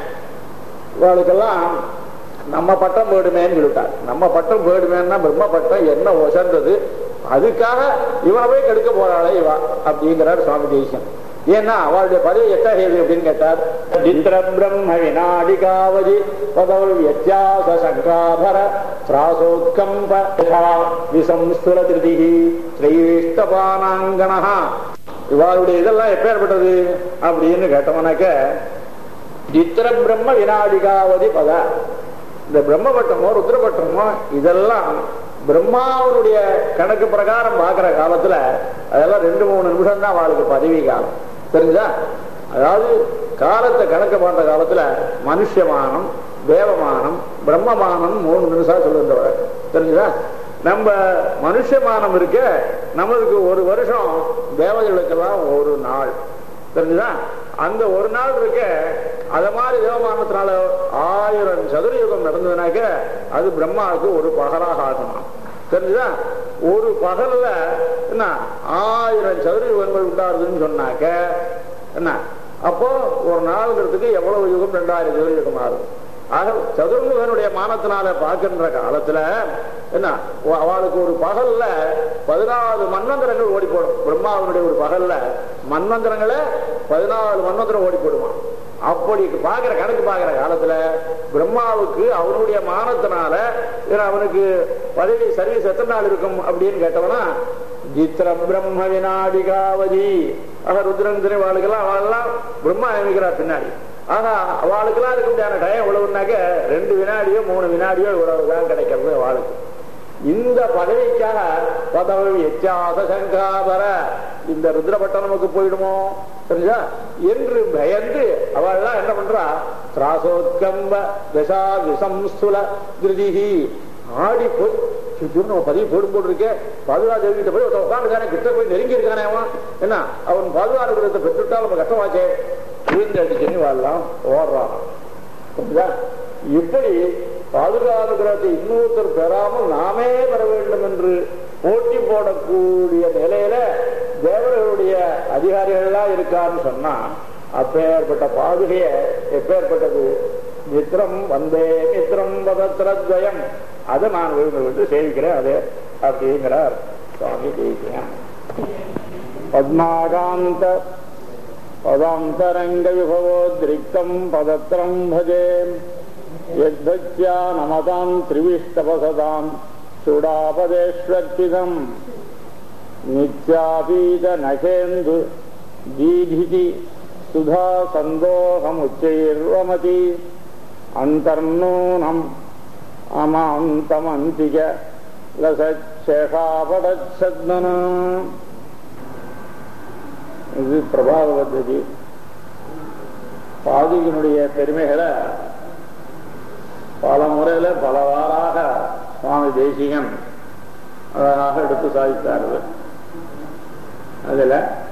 இவளுக்கெல்லாம் நம்ம பட்டம் போயிடுமேன்னு சொல்லிட்டார் நம்ம பட்டம் போயிடுமேன்னா பிரம்ம பட்டம் என்ன ஒசந்தது அதுக்காக இவனை போய் கெடுக்க போறாளே இவா அப்படிங்கிறார் சுவாமி தேசியம் ஏன்னா அவளுடைய பதவி எத்தகையது அப்படின்னு கேட்டார் நித்திரம் பிரம்ம வினாடிகாவதி பதவல் வித்தியாச சங்காபர திராசோத்கம்ப விசம்ஸ்துல திருதிகி ஸ்ரீஷ்டபானாங்கனா இவாளுடைய இதெல்லாம் எப்பேற்பட்டது அப்படின்னு கேட்டவனாக்க நித்திர பிரம்ம வினாடிகாவதி பத இந்த பிரம்மபட்டமோ ருத்ரபட்டமோ இதெல்லாம் பிரம்மாவனுடைய கணக்கு பிரகாரம் பார்க்கிற காலத்துல அதெல்லாம் ரெண்டு மூணு நிமிஷம் தான் அவளுக்கு பதவி காலம் தெரிஞ்சா அதாவது காலத்தை கணக்கு பண்ற காலத்துல மனுஷமானம் தேவமானம் பிரம்மமானம் மூணு நிமிஷம் சொல்லுன்றவர் தெரிஞ்சுதா நம்ம மனுஷமானம் இருக்க நம்மளுக்கு ஒரு வருஷம் தேவதைகளுக்கெல்லாம் ஒரு நாள் தெரிஞ்சுதா அந்த ஒரு நாள் இருக்க அத மாதிரி தேவமானத்தினால ஆயிரம் சதுரயுகம் நடந்ததுனாக்க அது பிரம்மாவுக்கு ஒரு பகலாக ஆகுமா தெரிஞ்சுதா ஒரு பகல்ல என்ன ஆயிரம் சதுரயுகங்கள் உண்டாருதுன்னு சொன்னாக்க என்ன அப்போ ஒரு நாளுங்கிறதுக்கு எவ்வளவு யுகம் ரெண்டாயிரம் சதுரயுகம் ஆகும் ஆக சதுர்முகனுடைய மானத்தினால பார்க்கின்ற காலத்துல என்ன அவளுக்கு ஒரு பகல்ல பதினாலு மன்வந்திரங்கள் ஓடி போடும் பிரம்மாவனுடைய ஒரு பகல்ல மன்வந்திரங்களை பதினாலு மன்வந்திரம் ஓடி போடுவான் அப்படி பாக்குற கணக்கு பாக்குற காலத்துல பிரம்மாவுக்கு அவனுடைய மானத்தினால அவனுக்கு பதவி சர்வீஸ் எத்தனை நாள் இருக்கும் அப்படின்னு கேட்டவனா ஜித்திர பிரம்ம வினாடிகாவதி ஆக ருத்ரன் திரைவாளுக்கெல்லாம் அவளெல்லாம் பிரம்மா நியமிக்கிறார் பின்னாடி ஆனா அவளுக்கெல்லாம் இருக்க முடியாத டைம் எவ்வளவுனாக்க ரெண்டு வினாடியோ மூணு வினாடியோ இவ்வளவுதான் கிடைக்கிறது அவளுக்கு இந்த பதவிக்காக பதவி எச்சாத சங்காபர இந்த ருத்ரபட்டம் நமக்கு போயிடுமோ தெரிஞ்சா என்று பயந்து அவள்லாம் என்ன பண்றா திராசோத்கம்ப தசா விசம்சுல திருதிகி ஆடி போய் சுத்தூர் நம்ம பதிவு போடும் போட்டு இருக்கே பாதுகாப்பு தேவிகிட்ட போய் ஒருத்தன் உட்காந்துக்கானே கிட்ட போய் நெருங்கி இருக்கானே அவன் என்ன அவன் பாதுகாப்பு பெற்றுட்டால் நம்ம கஷ்டமாச்சே விழுந்து அடிச்சுன்னு வாழலாம் ஓடுறான் புரியுதா இப்படி பாதுகாப்புகிறதை இன்னொருத்தர் பெறாமல் நாமே பெற வேண்டும் என்று போட்டி போடக்கூடிய நிலையில தேவர்களுடைய அதிகாரிகள்லாம் இருக்கான்னு சொன்னா அப்பேற்பட்ட பாதுகைய எப்பேற்பட்டது மித்திரம் வந்தே மித்திரம் பதத்திரத்வயம் அதை நான் விழுந்து விட்டு சேவிக்கிறேன் அது அப்படிங்கிறார் சுவாமி தேசியம் பத்மாகாந்த பதாந்தரங்க விபவோத்ரிக்தம் பதத்திரம் பஜே யத்பக்தியா நமதாம் திரிவிஷ்டபசதாம் சுடாபதேஷ்வர்த்திதம் நித்யாபீத நகேந்து தீதிதி சுதா சந்தோகமுச்சைர்வமதி அந்தர்நூனம் அமாந்தமந்திக லசேஷாபடச்சத்மனா இது பிரபாவ பద్ధதி பாதியினுடைய பெருமைகளை பல முறையில பலவாறாக சுவாமி தேசிகன் அழகாக எடுத்து சாதித்தார்கள் அதுல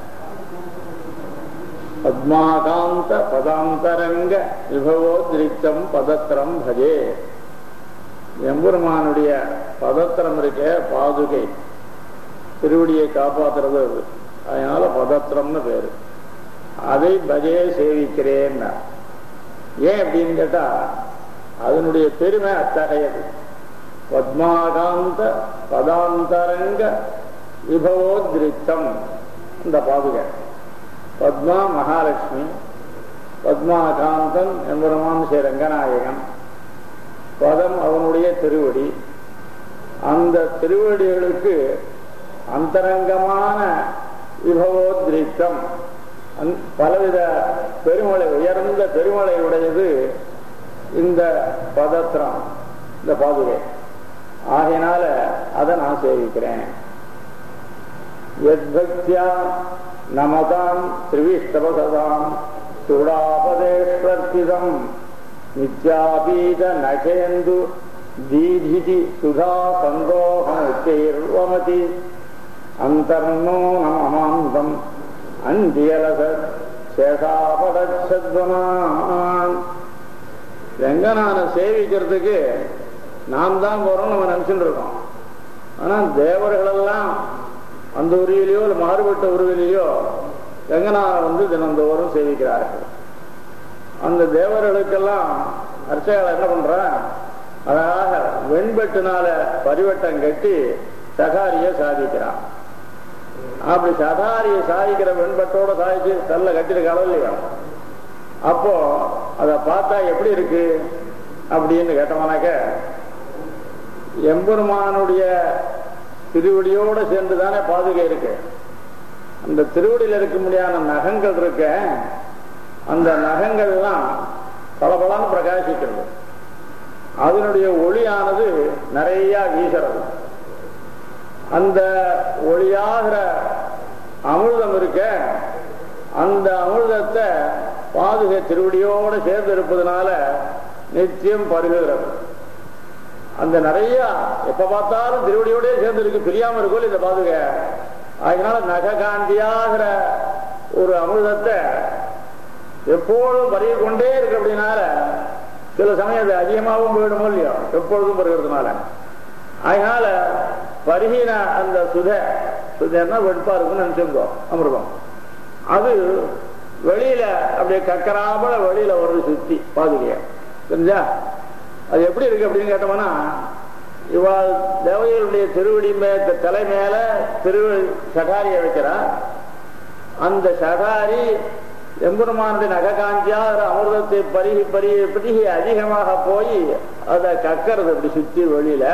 பத்மாகாந்த பதாந்தரங்க விபவோத்ரிக்தம் பதத்திரம் பஜே எம்பெருமானுடைய பதத்திரம் இருக்க பாதுகை திருவடியை காப்பாத்துறது அது அதனால பதத்திரம்னு பேரு அதை பஜே சேவிக்கிறேன் ஏன் அப்படின்னு கேட்டா அதனுடைய பெருமை அத்தகையது பத்மாகாந்த பதாந்தரங்க விபவோத்ரிக்தம் இந்த பாதுகை பத்மா மகாலட்சுமி பத்மாகாந்தன் எம்பெருமான் ஸ்ரீ ரங்கநாயகன் பதம் அவனுடைய திருவடி அந்த திருவடிகளுக்கு அந்தரங்கமான விபவோத்ரிக்தம் பலவித பெருமலை உயர்ந்த பெருமலை உடையது இந்த பதத்திரம் இந்த பாதுகை ஆகையினால அதை நான் சேவிக்கிறேன் யத்பக்தியா நமதாம் திரிவிஷ்டபசதாம் சுடாபதேஸ்வர்த்திதம் நித்யாபீத நகேந்து தீதிதி சுதா சந்தோகமுத்தீர்வமதி அந்தர்னோ நமமாந்தம் அந்தியலச சேஷாபடச்சத்வனான் ரங்கநாத சேவிக்கிறதுக்கு நாம் தான் போறோம் நம்ம நினைச்சுட்டு இருக்கோம் ஆனா தேவர்களெல்லாம் அந்த உருவிலையோ இல்லை மாறுபட்ட உருவிலையோ ரங்கநாதன் வந்து தினந்தோறும் சேவிக்கிறார்கள் அந்த தேவர்களுக்கெல்லாம் அர்ச்சகர் என்ன பண்றான் அழகாக வெண்பெட்டுனால பரிவட்டம் கட்டி சகாரிய சாதிக்கிறான் அப்படி சகாரிய சாதிக்கிற வெண்பட்டோட சாதிச்சு தள்ள கட்டிருக்காளோ இல்லையா அப்போ அதை பார்த்தா எப்படி இருக்கு அப்படின்னு கேட்டோம்னாக்க எம்பெருமானுடைய திருவடியோட சேர்ந்து தானே பாதுகை இருக்கு அந்த திருவடியில் இருக்க முடியாத நகங்கள் இருக்க அந்த நகங்கள்லாம் பளபளன்னு பிரகாசிக்கிறது அதனுடைய ஒளியானது நிறைய வீசுறது அந்த ஒளியாகிற அமிர்தம் இருக்க அந்த அமிர்தத்தை பாதுகை திருவடியோடு சேர்ந்து இருப்பதனால நித்தியம் பருகுகிறது அந்த நிறைய எப்ப பார்த்தாலும் திருவடியோடய சேர்ந்து இருக்கு பிரியாம இருக்கும் இந்த பாதுகை அதனால நககாந்தியாகிற ஒரு அமிர்தத்தை எப்பொழுதும் பருகி கொண்டே இருக்கு அப்படின்னால சில சமயம் அது அதிகமாகவும் போயிடுமோ இல்லையோ எப்பொழுதும் பருகிறதுனால அதனால பருகின அந்த சுதை சுதைன்னா வெட்பா இருக்குன்னு நினைச்சிருந்தோம் அமிர்தம் அது வெளியில அப்படியே கக்கராமல வெளியில வருது சுத்தி பாதுகைய தெரிஞ்சா அது எப்படி இருக்கு அப்படின்னு கேட்டோம்னா இவாள் தேவதைகளுடைய திருவடி மே தலை மேல திரு சகாரியை வைக்கிறான் அந்த சகாரி எம்பெருமானுடைய நககாந்தியாகிற அமிர்தத்தை பருகி பருகி பருகி அதிகமாக போய் அதை கக்கிறது அப்படி சுத்தி வெளியில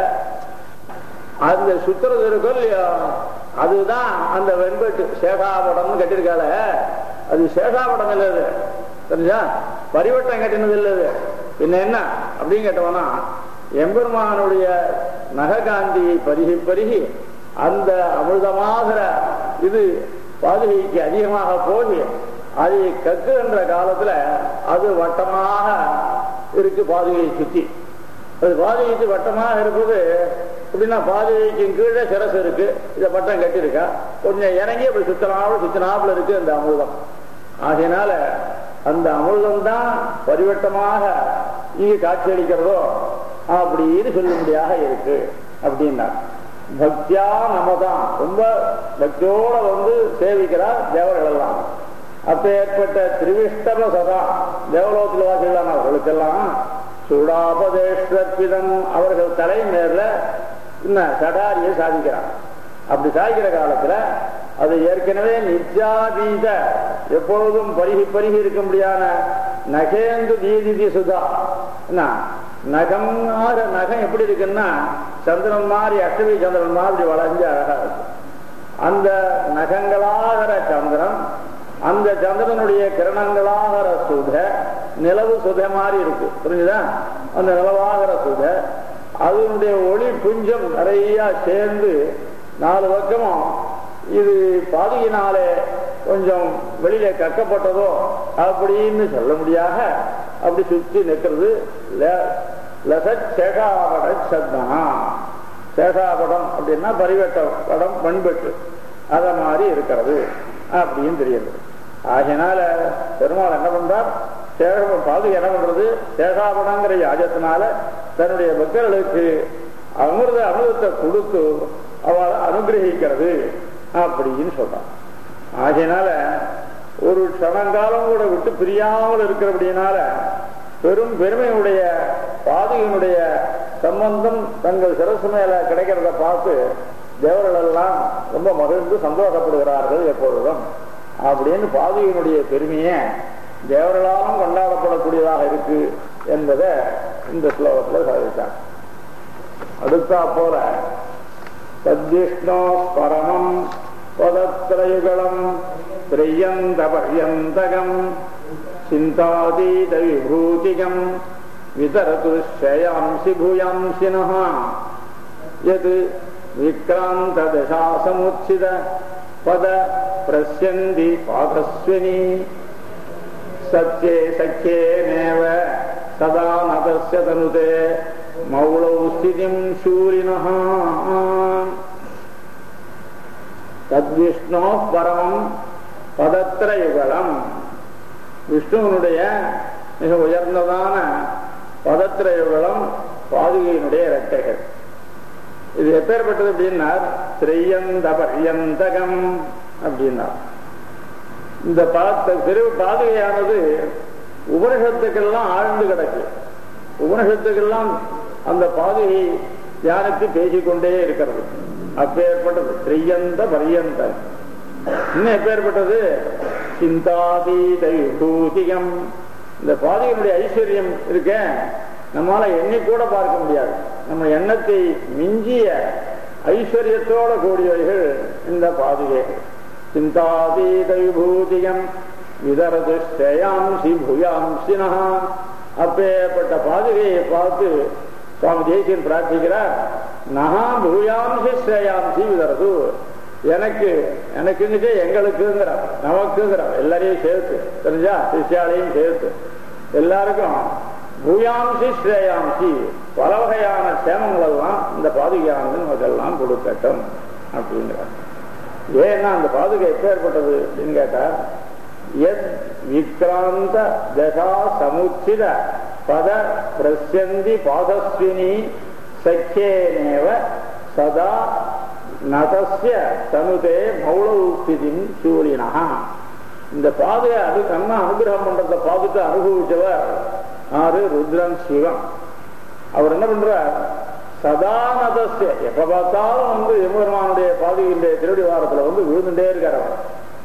அந்த சுத்துறது இருக்கும் இல்லையா அதுதான் அந்த வெண்பட்டு சேஷாபடம்னு கட்டிருக்கால அது சேஷாபடம் இல்லை அது தெரிஞ்சா பரிவட்டம் கட்டினது இல்லை அது பின்ன என்ன அப்படின்னு கேட்டவனா எம்பெருமானுடைய நககாந்தியை பருகி பருகி அந்த அமிர்தமாகிற இது பாதுகைக்கு அதிகமாக போய் அதை கக்குகின்ற காலத்துல அது வட்டமாக இருக்கு பாதுகையை சுத்தி அது பாதுகைக்கு வட்டமாக இருப்பது அப்படின்னா பாதுகைக்கு கீழே சிரசு இருக்கு இதை பட்டம் கட்டியிருக்கா கொஞ்சம் இறங்கி அப்படி சுத்தனாவில் சுத்தினாப்புல இருக்கு அந்த அமிர்தம் ஆகையினால அந்த அமிர்தம் தான் பரிவட்டமாக இங்கு காட்சியளிக்கிறதோ அப்படின்னு சொல்லும்படியாக இருக்கு அப்படின்னா பக்தியா நம்ம தான் ரொம்ப பக்தியோட வந்து சேவிக்கிறார் தேவர்கள் எல்லாம் அப்ப ஏற்பட்ட திருவிஷ்டம சதா தேவலோகத்தில் வாசிகளான அவர்களுக்கெல்லாம் சுடாபதேஸ்வர்பிதம் அவர்கள் தலை மேல என்ன சடாரியை சாதிக்கிறான் அப்படி சாதிக்கிற காலத்துல அது ஏற்கனவே நித்யாதீத எப்பொழுதும் பருகி பருகி இருக்க முடியாத நகேந்து தீதிதி சுதா என்ன நகம் நகம் எப்படி இருக்குன்னா சந்திரன் மாதிரி அஷ்டமி சந்திரன் மாதிரி வளைஞ்சு அழகா இருக்கு அந்த நகங்களாகிற சந்திரன் அந்த சந்திரனுடைய கிரணங்களாகிற சுத நிலவு சுத மாதிரி இருக்கு புரிஞ்சுதா அந்த நிலவாகிற சுத அதனுடைய ஒளி புஞ்சம் நிறைய சேர்ந்து நாலு பக்கமும் இது பாதியினாலே கொஞ்சம் வெளியில கக்கப்பட்டதோ அப்படின்னு சொல்ல முடியாத அப்படி சுற்றி நிற்கிறது லசத் சேஷாபட சத்னா சேஷாபடம் அப்படின்னா பரிவட்ட படம் மண்பெட்டு அத மாதிரி இருக்கிறது அப்படின்னு தெரியுது ஆகையினால பெருமாள் என்ன பண்றார் சேஷ பாதுகை என்ன பண்றது சேஷாபடங்கிற யாஜத்தினால தன்னுடைய பக்தர்களுக்கு அமிர்த அமிர்தத்தை கொடுத்து அவளை அனுகிரகிக்கிறது அப்படின்னு சொல்றான் ஆகையினால ஒரு க்ஷணங்காலம் கூட விட்டு பிரியாமல் இருக்கிறபடினால பெரும் பெருமையுடைய பாதுகையினுடைய சம்பந்தம் தங்கள் சிரசு மேல கிடைக்கிறத பார்த்து தேவர்கள் எல்லாம் ரொம்ப மகிழ்ந்து சந்தோஷப்படுகிறார்கள் எப்பொழுதும் அப்படின்னு பாதுகையினுடைய பெருமையை தேவர்களாலும் கொண்டாடப்படக்கூடியதாக இருக்கு என்பதை இந்த ஸ்லோகத்தில் சாதித்தார் அடுத்தா போல தத்விஷ்ணோ பரமம் பதத்ரயுகலம் திரையந்த பர்யந்தகம் சிந்தாதீத விபூதிகம் விதரது ஸ்ரேயாம்சி பூயாம்சினः யத் விக்ராந்த தசாசமுச்சித பத பிரஸ்யந்தி பாதஸ்வினி சத்யே சக்கியேனேவ சதா நதஸ்ய தனுதே மௌளௌ ஸ்திதிம் சூரினः தத்விஷ்ணோ பரமம் பதத்திர யுகலம் விஷ்ணுவனுடைய மிக உயர்ந்ததான பதத்திர யுகலம் பாதுகையினுடைய இரட்டைகள் இது எப்பேற்பட்டது அப்படின்னா திரையந்த பர்யந்தகம் அப்படின்னா இந்த பார்த்த திரு பாதுகையானது உபனிஷத்துக்கெல்லாம் ஆழ்ந்து கிடக்கு உபனிஷத்துக்கெல்லாம் அந்த பாதுகை தியானித்து பேசிக்கொண்டே இருக்கிறது அப்பேற்பட்டது திரையந்த பரியந்தம் இன்னும் எப்பேற்பட்டது சிந்தாதீத விபூதிகம் இந்த பாதையினுடைய ஐஸ்வர்யம் இருக்க நம்மால எண்ணி கூட பார்க்க முடியாது நம்ம எண்ணத்தை மிஞ்சிய ஐஸ்வர்யத்தோட கூடியவைகள் இந்த பாதுகைகள் சிந்தாதீத விபூதிகம் விதரது ஸ்ரேயாம்சி பூயாம்சினா அப்பேற்பட்ட பாதுகையை பார்த்து சுவாமி தேசியன் பிரார்த்திக்கிறார் நகா பூயாம்சி ஸ்ரேயாம்சி விதரது எனக்கு எனக்குங்கிட்டே எங்களுக்குங்கிறார் நமக்குங்கிறார் எல்லாரையும் சேர்த்து தெரிஞ்சா சிஷ்யாலையும் சேர்த்து எல்லாருக்கும் பூயாம்சி ஸ்ரேயாம்சி பல வகையான சேமங்கள் எல்லாம் இந்த பாதுகையானது நமக்கெல்லாம் கொடுக்கட்டும் அப்படிங்கிறார் ஏன்னா அந்த பாதுகை எப்பேற்பட்டது அப்படின்னு கேட்டார் எத் விக்ராந்த தசா சமுச்சித பத பிரசந்தி பாதஸ்வினி சக்கியேனேவ சதா நதஸ்ய தனுதே மௌளஸ்திதிம் சூரியனா இந்த பாதையை அது கண்ணா அனுகிரகம் பண்றத பார்த்துட்டு அனுபவிச்சவர் ஆறு ருத்ரன் சிவன் அவர் என்ன பண்றார் சதா நதஸ்ய எப்ப பார்த்தாலும் வந்து எம்பெருமானுடைய பாதையினுடைய திருடி வாரத்துல வந்து விழுந்துட்டே இருக்கார் அவர்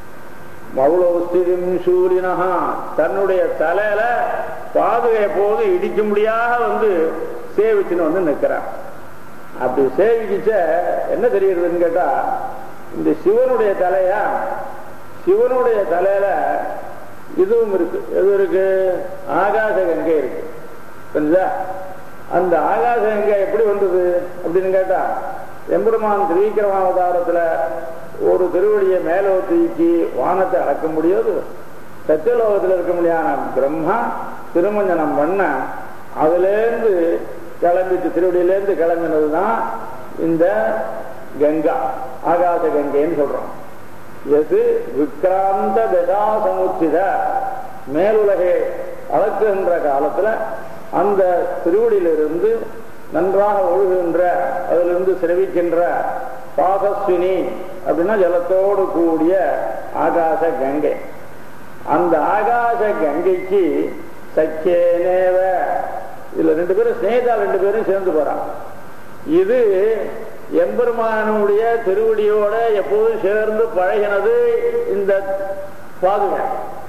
மௌளஸ்திதிம் சூரியனஹா தன்னுடைய தலையில பாதுகை போது இடிக்க முடியாத வந்து சேவிச்சுன்னு வந்து நிற்கிறார் அப்படி சேவிக்கிச்ச என்ன தெரியுதுன்னு கேட்டா இந்த சிவனுடைய தலையா சிவனுடைய தலையில இதுவும் இருக்கு எது இருக்கு ஆகாச கங்கை இருக்கு புரிஞ்சா அந்த ஆகாச கங்கை எப்படி வந்தது அப்படின்னு கேட்டா எம்பெருமான் திரிவிக்கிரமாவதாரத்துல ஒரு திருவடியை மேல தூக்கி வானத்தை அளக்க முடியாது சத்தியலோகத்தில் இருக்க முடியாத பிரம்மா திருமஞ்சனம் பண்ண அதுலேருந்து கிளம்பிட்டு திருவடியிலேருந்து கிளம்பினது தான் இந்த கங்கா ஆகாச கங்கைன்னு சொல்றோம் எது விக்ராந்த தசா சமுச்சித மேலுலகை அளக்குகின்ற காலத்துல அந்த திருவடியிலிருந்து நன்றாக ஒழுகுகின்ற அதிலிருந்து சிரவிக்கின்ற பாகஸ்வினி அப்படின்னா ஜலத்தோடு கூடிய ஆகாச கங்கை அந்த ஆகாச கங்கைக்கு சக்கியேனேவ இதுல ரெண்டு பேரும் ஸ்னேகிதா ரெண்டு பேரும் சேர்ந்து போறாங்க இது எம்பெருமானுடைய திருவடியோட எப்போதும் சேர்ந்து பழகினது இந்த பாதுகை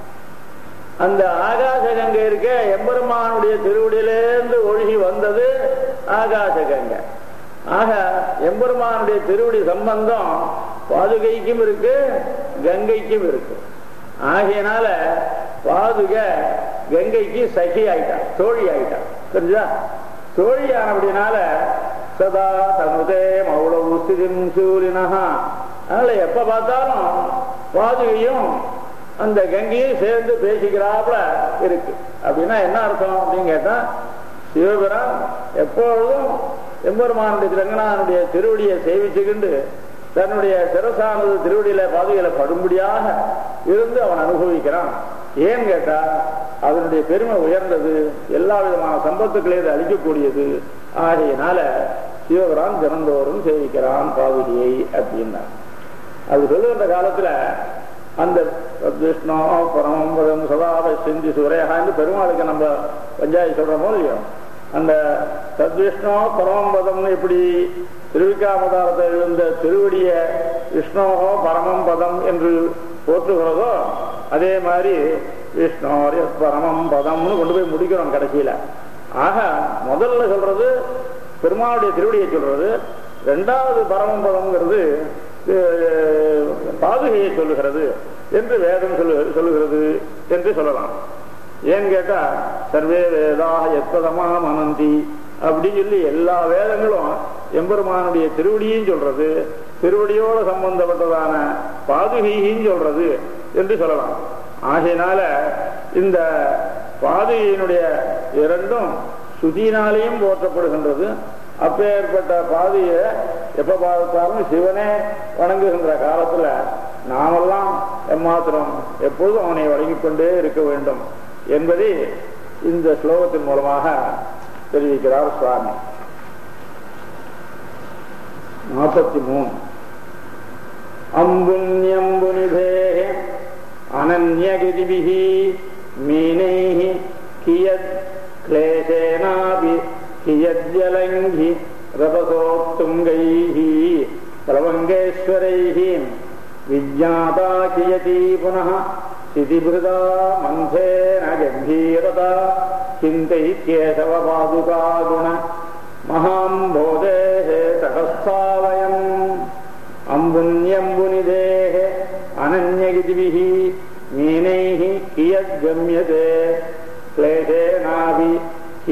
அந்த ஆகாச கங்கை இருக்க எம்பெருமானுடைய திருவடியிலேருந்து ஒழுகி வந்தது ஆகாச கங்கை ஆக எம்பெருமானுடைய திருவடி சம்பந்தம் பாதுகைக்கும் இருக்கு கங்கைக்கும் இருக்கு ஆகையினால பாதுகை கங்கைக்கு சகி ஆயிட்டா தோழி ஆயிட்டா தெரிஞ்சா தோழி ஆனபடினால சதா தனுதே மௌளவு ஸ்திதிம் சூரினஹா அதனால எப்ப பார்த்தாலும் பாதுகையும் அந்த கங்கையும் சேர்ந்து பேசிக்கிறாப்புல இருக்கு அப்படின்னா என்ன அர்த்தம் அப்படின்னு கேட்டா சிவபிரான் எப்பொழுதும் எம்பெருமானுடைய ரங்கநாதனுடைய திருவடியை சேவிச்சுக்கிண்டு தன்னுடைய சிரசானது திருவடியில பாதுகையில படும்படியாக இருந்து அவன் அனுபவிக்கிறான் ஏன் கேட்டா அதனுடைய பெருமை உயர்ந்தது எல்லா விதமான சம்பத்துக்களையும் அது அளிக்கக்கூடியது ஆகையினால சிவபிரான் தினந்தோறும் சேவிக்கிறான் பாதுகையை அப்படின்னா அது சொல்லுகின்ற காலத்துல அந்த விஷ்ணு பரமபதம் சதாப சிந்தி சுரேகான்னு பெருமாளுக்கு நம்ம பஞ்சாயத்து சொல்றோமோ இல்லையோ அந்த சத்விஷ்ணு பரமபதம்னு எப்படி திருவிக்காமதாரத்தை எழுந்த திருவடிய விஷ்ணோகோ பரமம் பதம் என்று போற்றுகிறதோ அதே மாதிரி விஷ்ணு பரமம் பதம்னு கொண்டு போய் முடிக்கிறோம் கடைசியில ஆக முதல்ல சொல்றது பெருமாளுடைய திருவடியை சொல்றது ரெண்டாவது பரமம் பதம்ங்கிறது பாதுகையை சொல்லுகிறது என்று வேதம் சொல்லு சொல்லுகிறது என்று சொல்லலாம் ஏன்னு கேட்டா சர்வே வேதாக எத்ததமா மனந்தி அப்படின்னு சொல்லி எல்லா வேதங்களும் எம்பெருமானுடைய திருவடியும் சொல்றது திருவடியோட சம்பந்தப்பட்டதான பாதுகையும் சொல்றது என்று சொல்லலாம் ஆகையினால இந்த பாதுகையினுடைய இரண்டும் சுதியினாலேயும் போற்றப்படுகின்றது அப்பேற்பட்ட பாதையை எப்ப பார்த்தாலும் சிவனே வணங்குகின்ற காலத்துல நாமெல்லாம் எம்மாத்திரம் எப்பொழுதும் அவனை வணங்கிக் கொண்டே இருக்க வேண்டும் என்பதை இந்த ஸ்லோகத்தின் மூலமாக தெரிவிக்கிறார் சுவாமி நாற்பத்தி மூணு அம்புன்யம்புனிதே அனன்யகிதிபிஹி மீனைஹி கியத் क्लेशेनापि कियज्जलङ्घि रभसोत्तुङ्गैः प्लवङ्गेश्वरैः विज्ञाता कियती पुनः स्थितिभृता मन्थेन गम्भीरता चिन्तैत्येशवपादुकागुण महाम्बोधेः तटस्थावयम् अम्बुन्यम्बुनिदेः अनन्यगितिभिः मीनैः कियद्गम्यते क्लेशेनाभि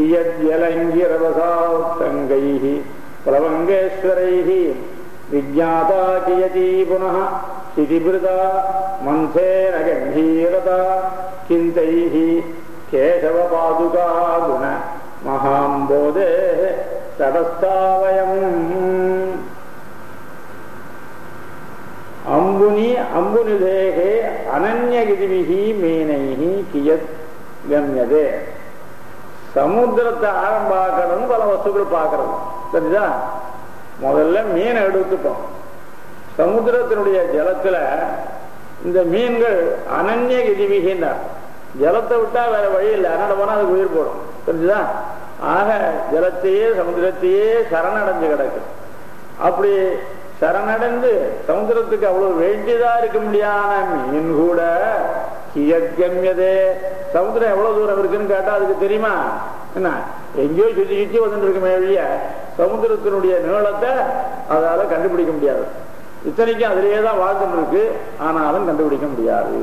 कियज्जलङ्गिरवसात्तङ्गैः प्लवङ्गेश्वरैः विज्ञाता कियती पुनः स्थितिभृता मन्थेन गम्भीरता चिन्तैः केशवपादुकागुण महाम्बोधेः तटस्थावयम् अम्बुनि अम्बुनिधेः अनन्यगिरिभिः मेनैः कियत् கம்யது சமுத்திரத்தை ஆழம் பார்க்கறது பல வஸ்துக்கள் பார்க்கறது தெரிஞ்சா முதல்ல மீனை எடுத்துப்போம் சமுத்திரத்தினுடைய ஜலத்துல இந்த மீன்கள் அனன்ய கிதிவிகின்றார் ஜலத்தை விட்டா வேற வழி இல்லை அதனால போனா அதுக்கு உயிர் போடும் தெரிஞ்சுதா ஆக ஜலத்தையே சமுத்திரத்தையே சரணடைஞ்சு கிடக்கு அப்படி சரணடைந்து சமுத்திரத்துக்கு அவ்வளவு வேண்டியதா இருக்க முடியாத மீன் கூட கியத்கம்யதே சமுத்திரம் எவ்வளவு தூரம் இருக்குன்னு கேட்டா அதுக்கு தெரியுமா என்ன எங்கேயோ சுத்தி சுத்தி வந்துட்டு இருக்குமே வழிய சமுத்திரத்தினுடைய நீளத்தை அதால கண்டுபிடிக்க முடியாது இத்தனைக்கும் அதிலேயே தான் வாழ்ந்துட்டு இருக்கு ஆனாலும் கண்டுபிடிக்க முடியாது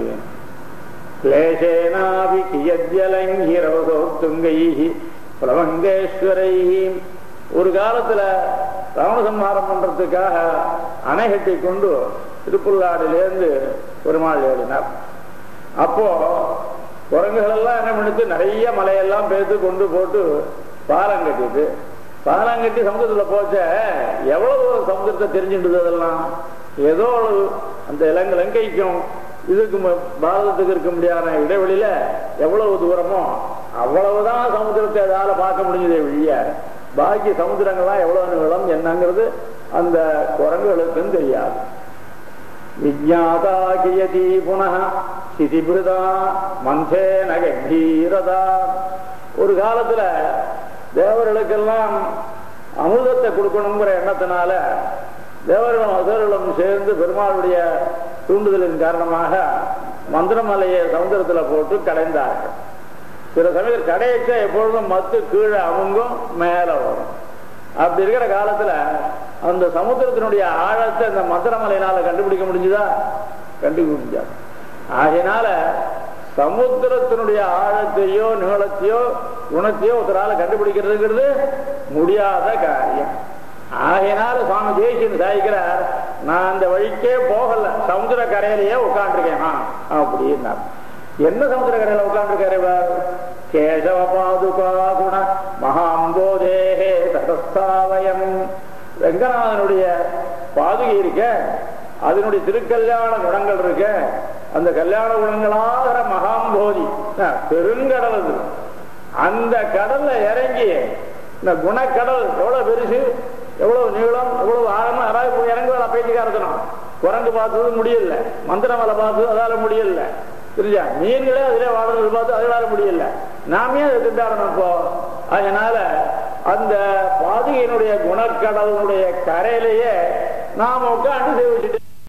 கிளேசேனாபி கியத்யலங்கிரவசோத்துங்கை பிரபங்கேஸ்வரை ஒரு காலத்துல ராவண சம்ஹாரம் பண்றதுக்காக அணை கட்டி கொண்டு திருப்புல்லாடிலேருந்து பெருமாள் ஏறினார் அப்போ குரங்குகள் எல்லாம் என்ன பண்ணுச்சு நிறைய மலையெல்லாம் பேத்து கொண்டு போட்டு பாலம் கட்டிட்டு பாலம் கட்டி சமுத்திரத்துல போச்ச எவ்வளவு தூரம் சமுத்திரத்தை தெரிஞ்சுட்டு அதெல்லாம் ஏதோ அந்த இலங்கை லங்கைக்கும் இதுக்கு பாரதத்துக்கு இருக்க முடியாத இடைவெளியில எவ்வளவு தூரமோ அவ்வளவுதான் சமுத்திரத்தை அதால பார்க்க முடிஞ்சதே வழிய பாக்கி சமுத்திரங்கள்லாம் எவ்வளவு நீளம் என்னங்கிறது அந்த குரங்குகளுக்கும் தெரியாது விஜாதா கியதி புனः சிதிபிருதா மந்தேன கம்பீரதா ஒரு காலத்துல தேவர்களுக்கெல்லாம் அமுதத்தை கொடுக்கணுங்கிற எண்ணத்தினால தேவர்களும் அசுரர்களும் சேர்ந்து பெருமாளுடைய தூண்டுதலின் காரணமாக மந்திரமலையை சமுத்திரத்துல போட்டு கடைந்தார்கள் சில சமயம் கடையச்ச எப்பொழுதும் மத்து கீழே அமுங்கும் மேல வரும் அப்படி இருக்கிற காலத்துல அந்த சமுத்திரத்தினுடைய ஆழத்தை அந்த மந்திரமலையினால கண்டுபிடிக்க முடிஞ்சுதா கண்டுபிடிக்க முடியாது ஆகையினால சமுத்திரத்தினுடைய ஆழத்தையோ நீளத்தையோ குணத்தையோ ஒருத்தரால கண்டுபிடிக்கிறதுங்கிறது முடியாத காரியம் ஆகையினால சுவாமி தேசியன் சாய்க்கிறார் நான் அந்த வழிக்கே போகல சமுத்திர கரையிலேயே உட்காந்துருக்கேன் அப்படின்னார் என்ன சமுத்திர கரையில உட்காந்துருக்காரு கேசவ பாதுகா குண மகாம்போதேகே தடஸ்தாவயம் ரங்கநாதனுடைய பாதுகை இருக்க அதனுடைய திருக்கல்யாண குணங்கள் இருக்க அந்த கல்யாண குணங்களாகிற மகாம்போதி அஹ், பெருங்கடல் அது அந்த கடல்ல இறங்கி இந்த குணக்கடல் எவ்வளவு பெருசு எவ்வளவு நீளம் எவ்வளவு ஆழமா யாராவது போய் இறங்குவாளா பேச்சுக்காரத்தனம் குரங்கு பார்த்தது முடியல மந்திர மலை பார்த்தது அதால முடியல தெரிஞ்சா மீன்களே அதிலே வாழ்றது பார்த்து அதனால முடியல நாமே அதை திண்டாடணும் இப்போ அதனால அந்த பாதியினுடைய குணக்கடலுடைய கரையிலேயே நாம் உட்காந்து சேவிச்சுட்டு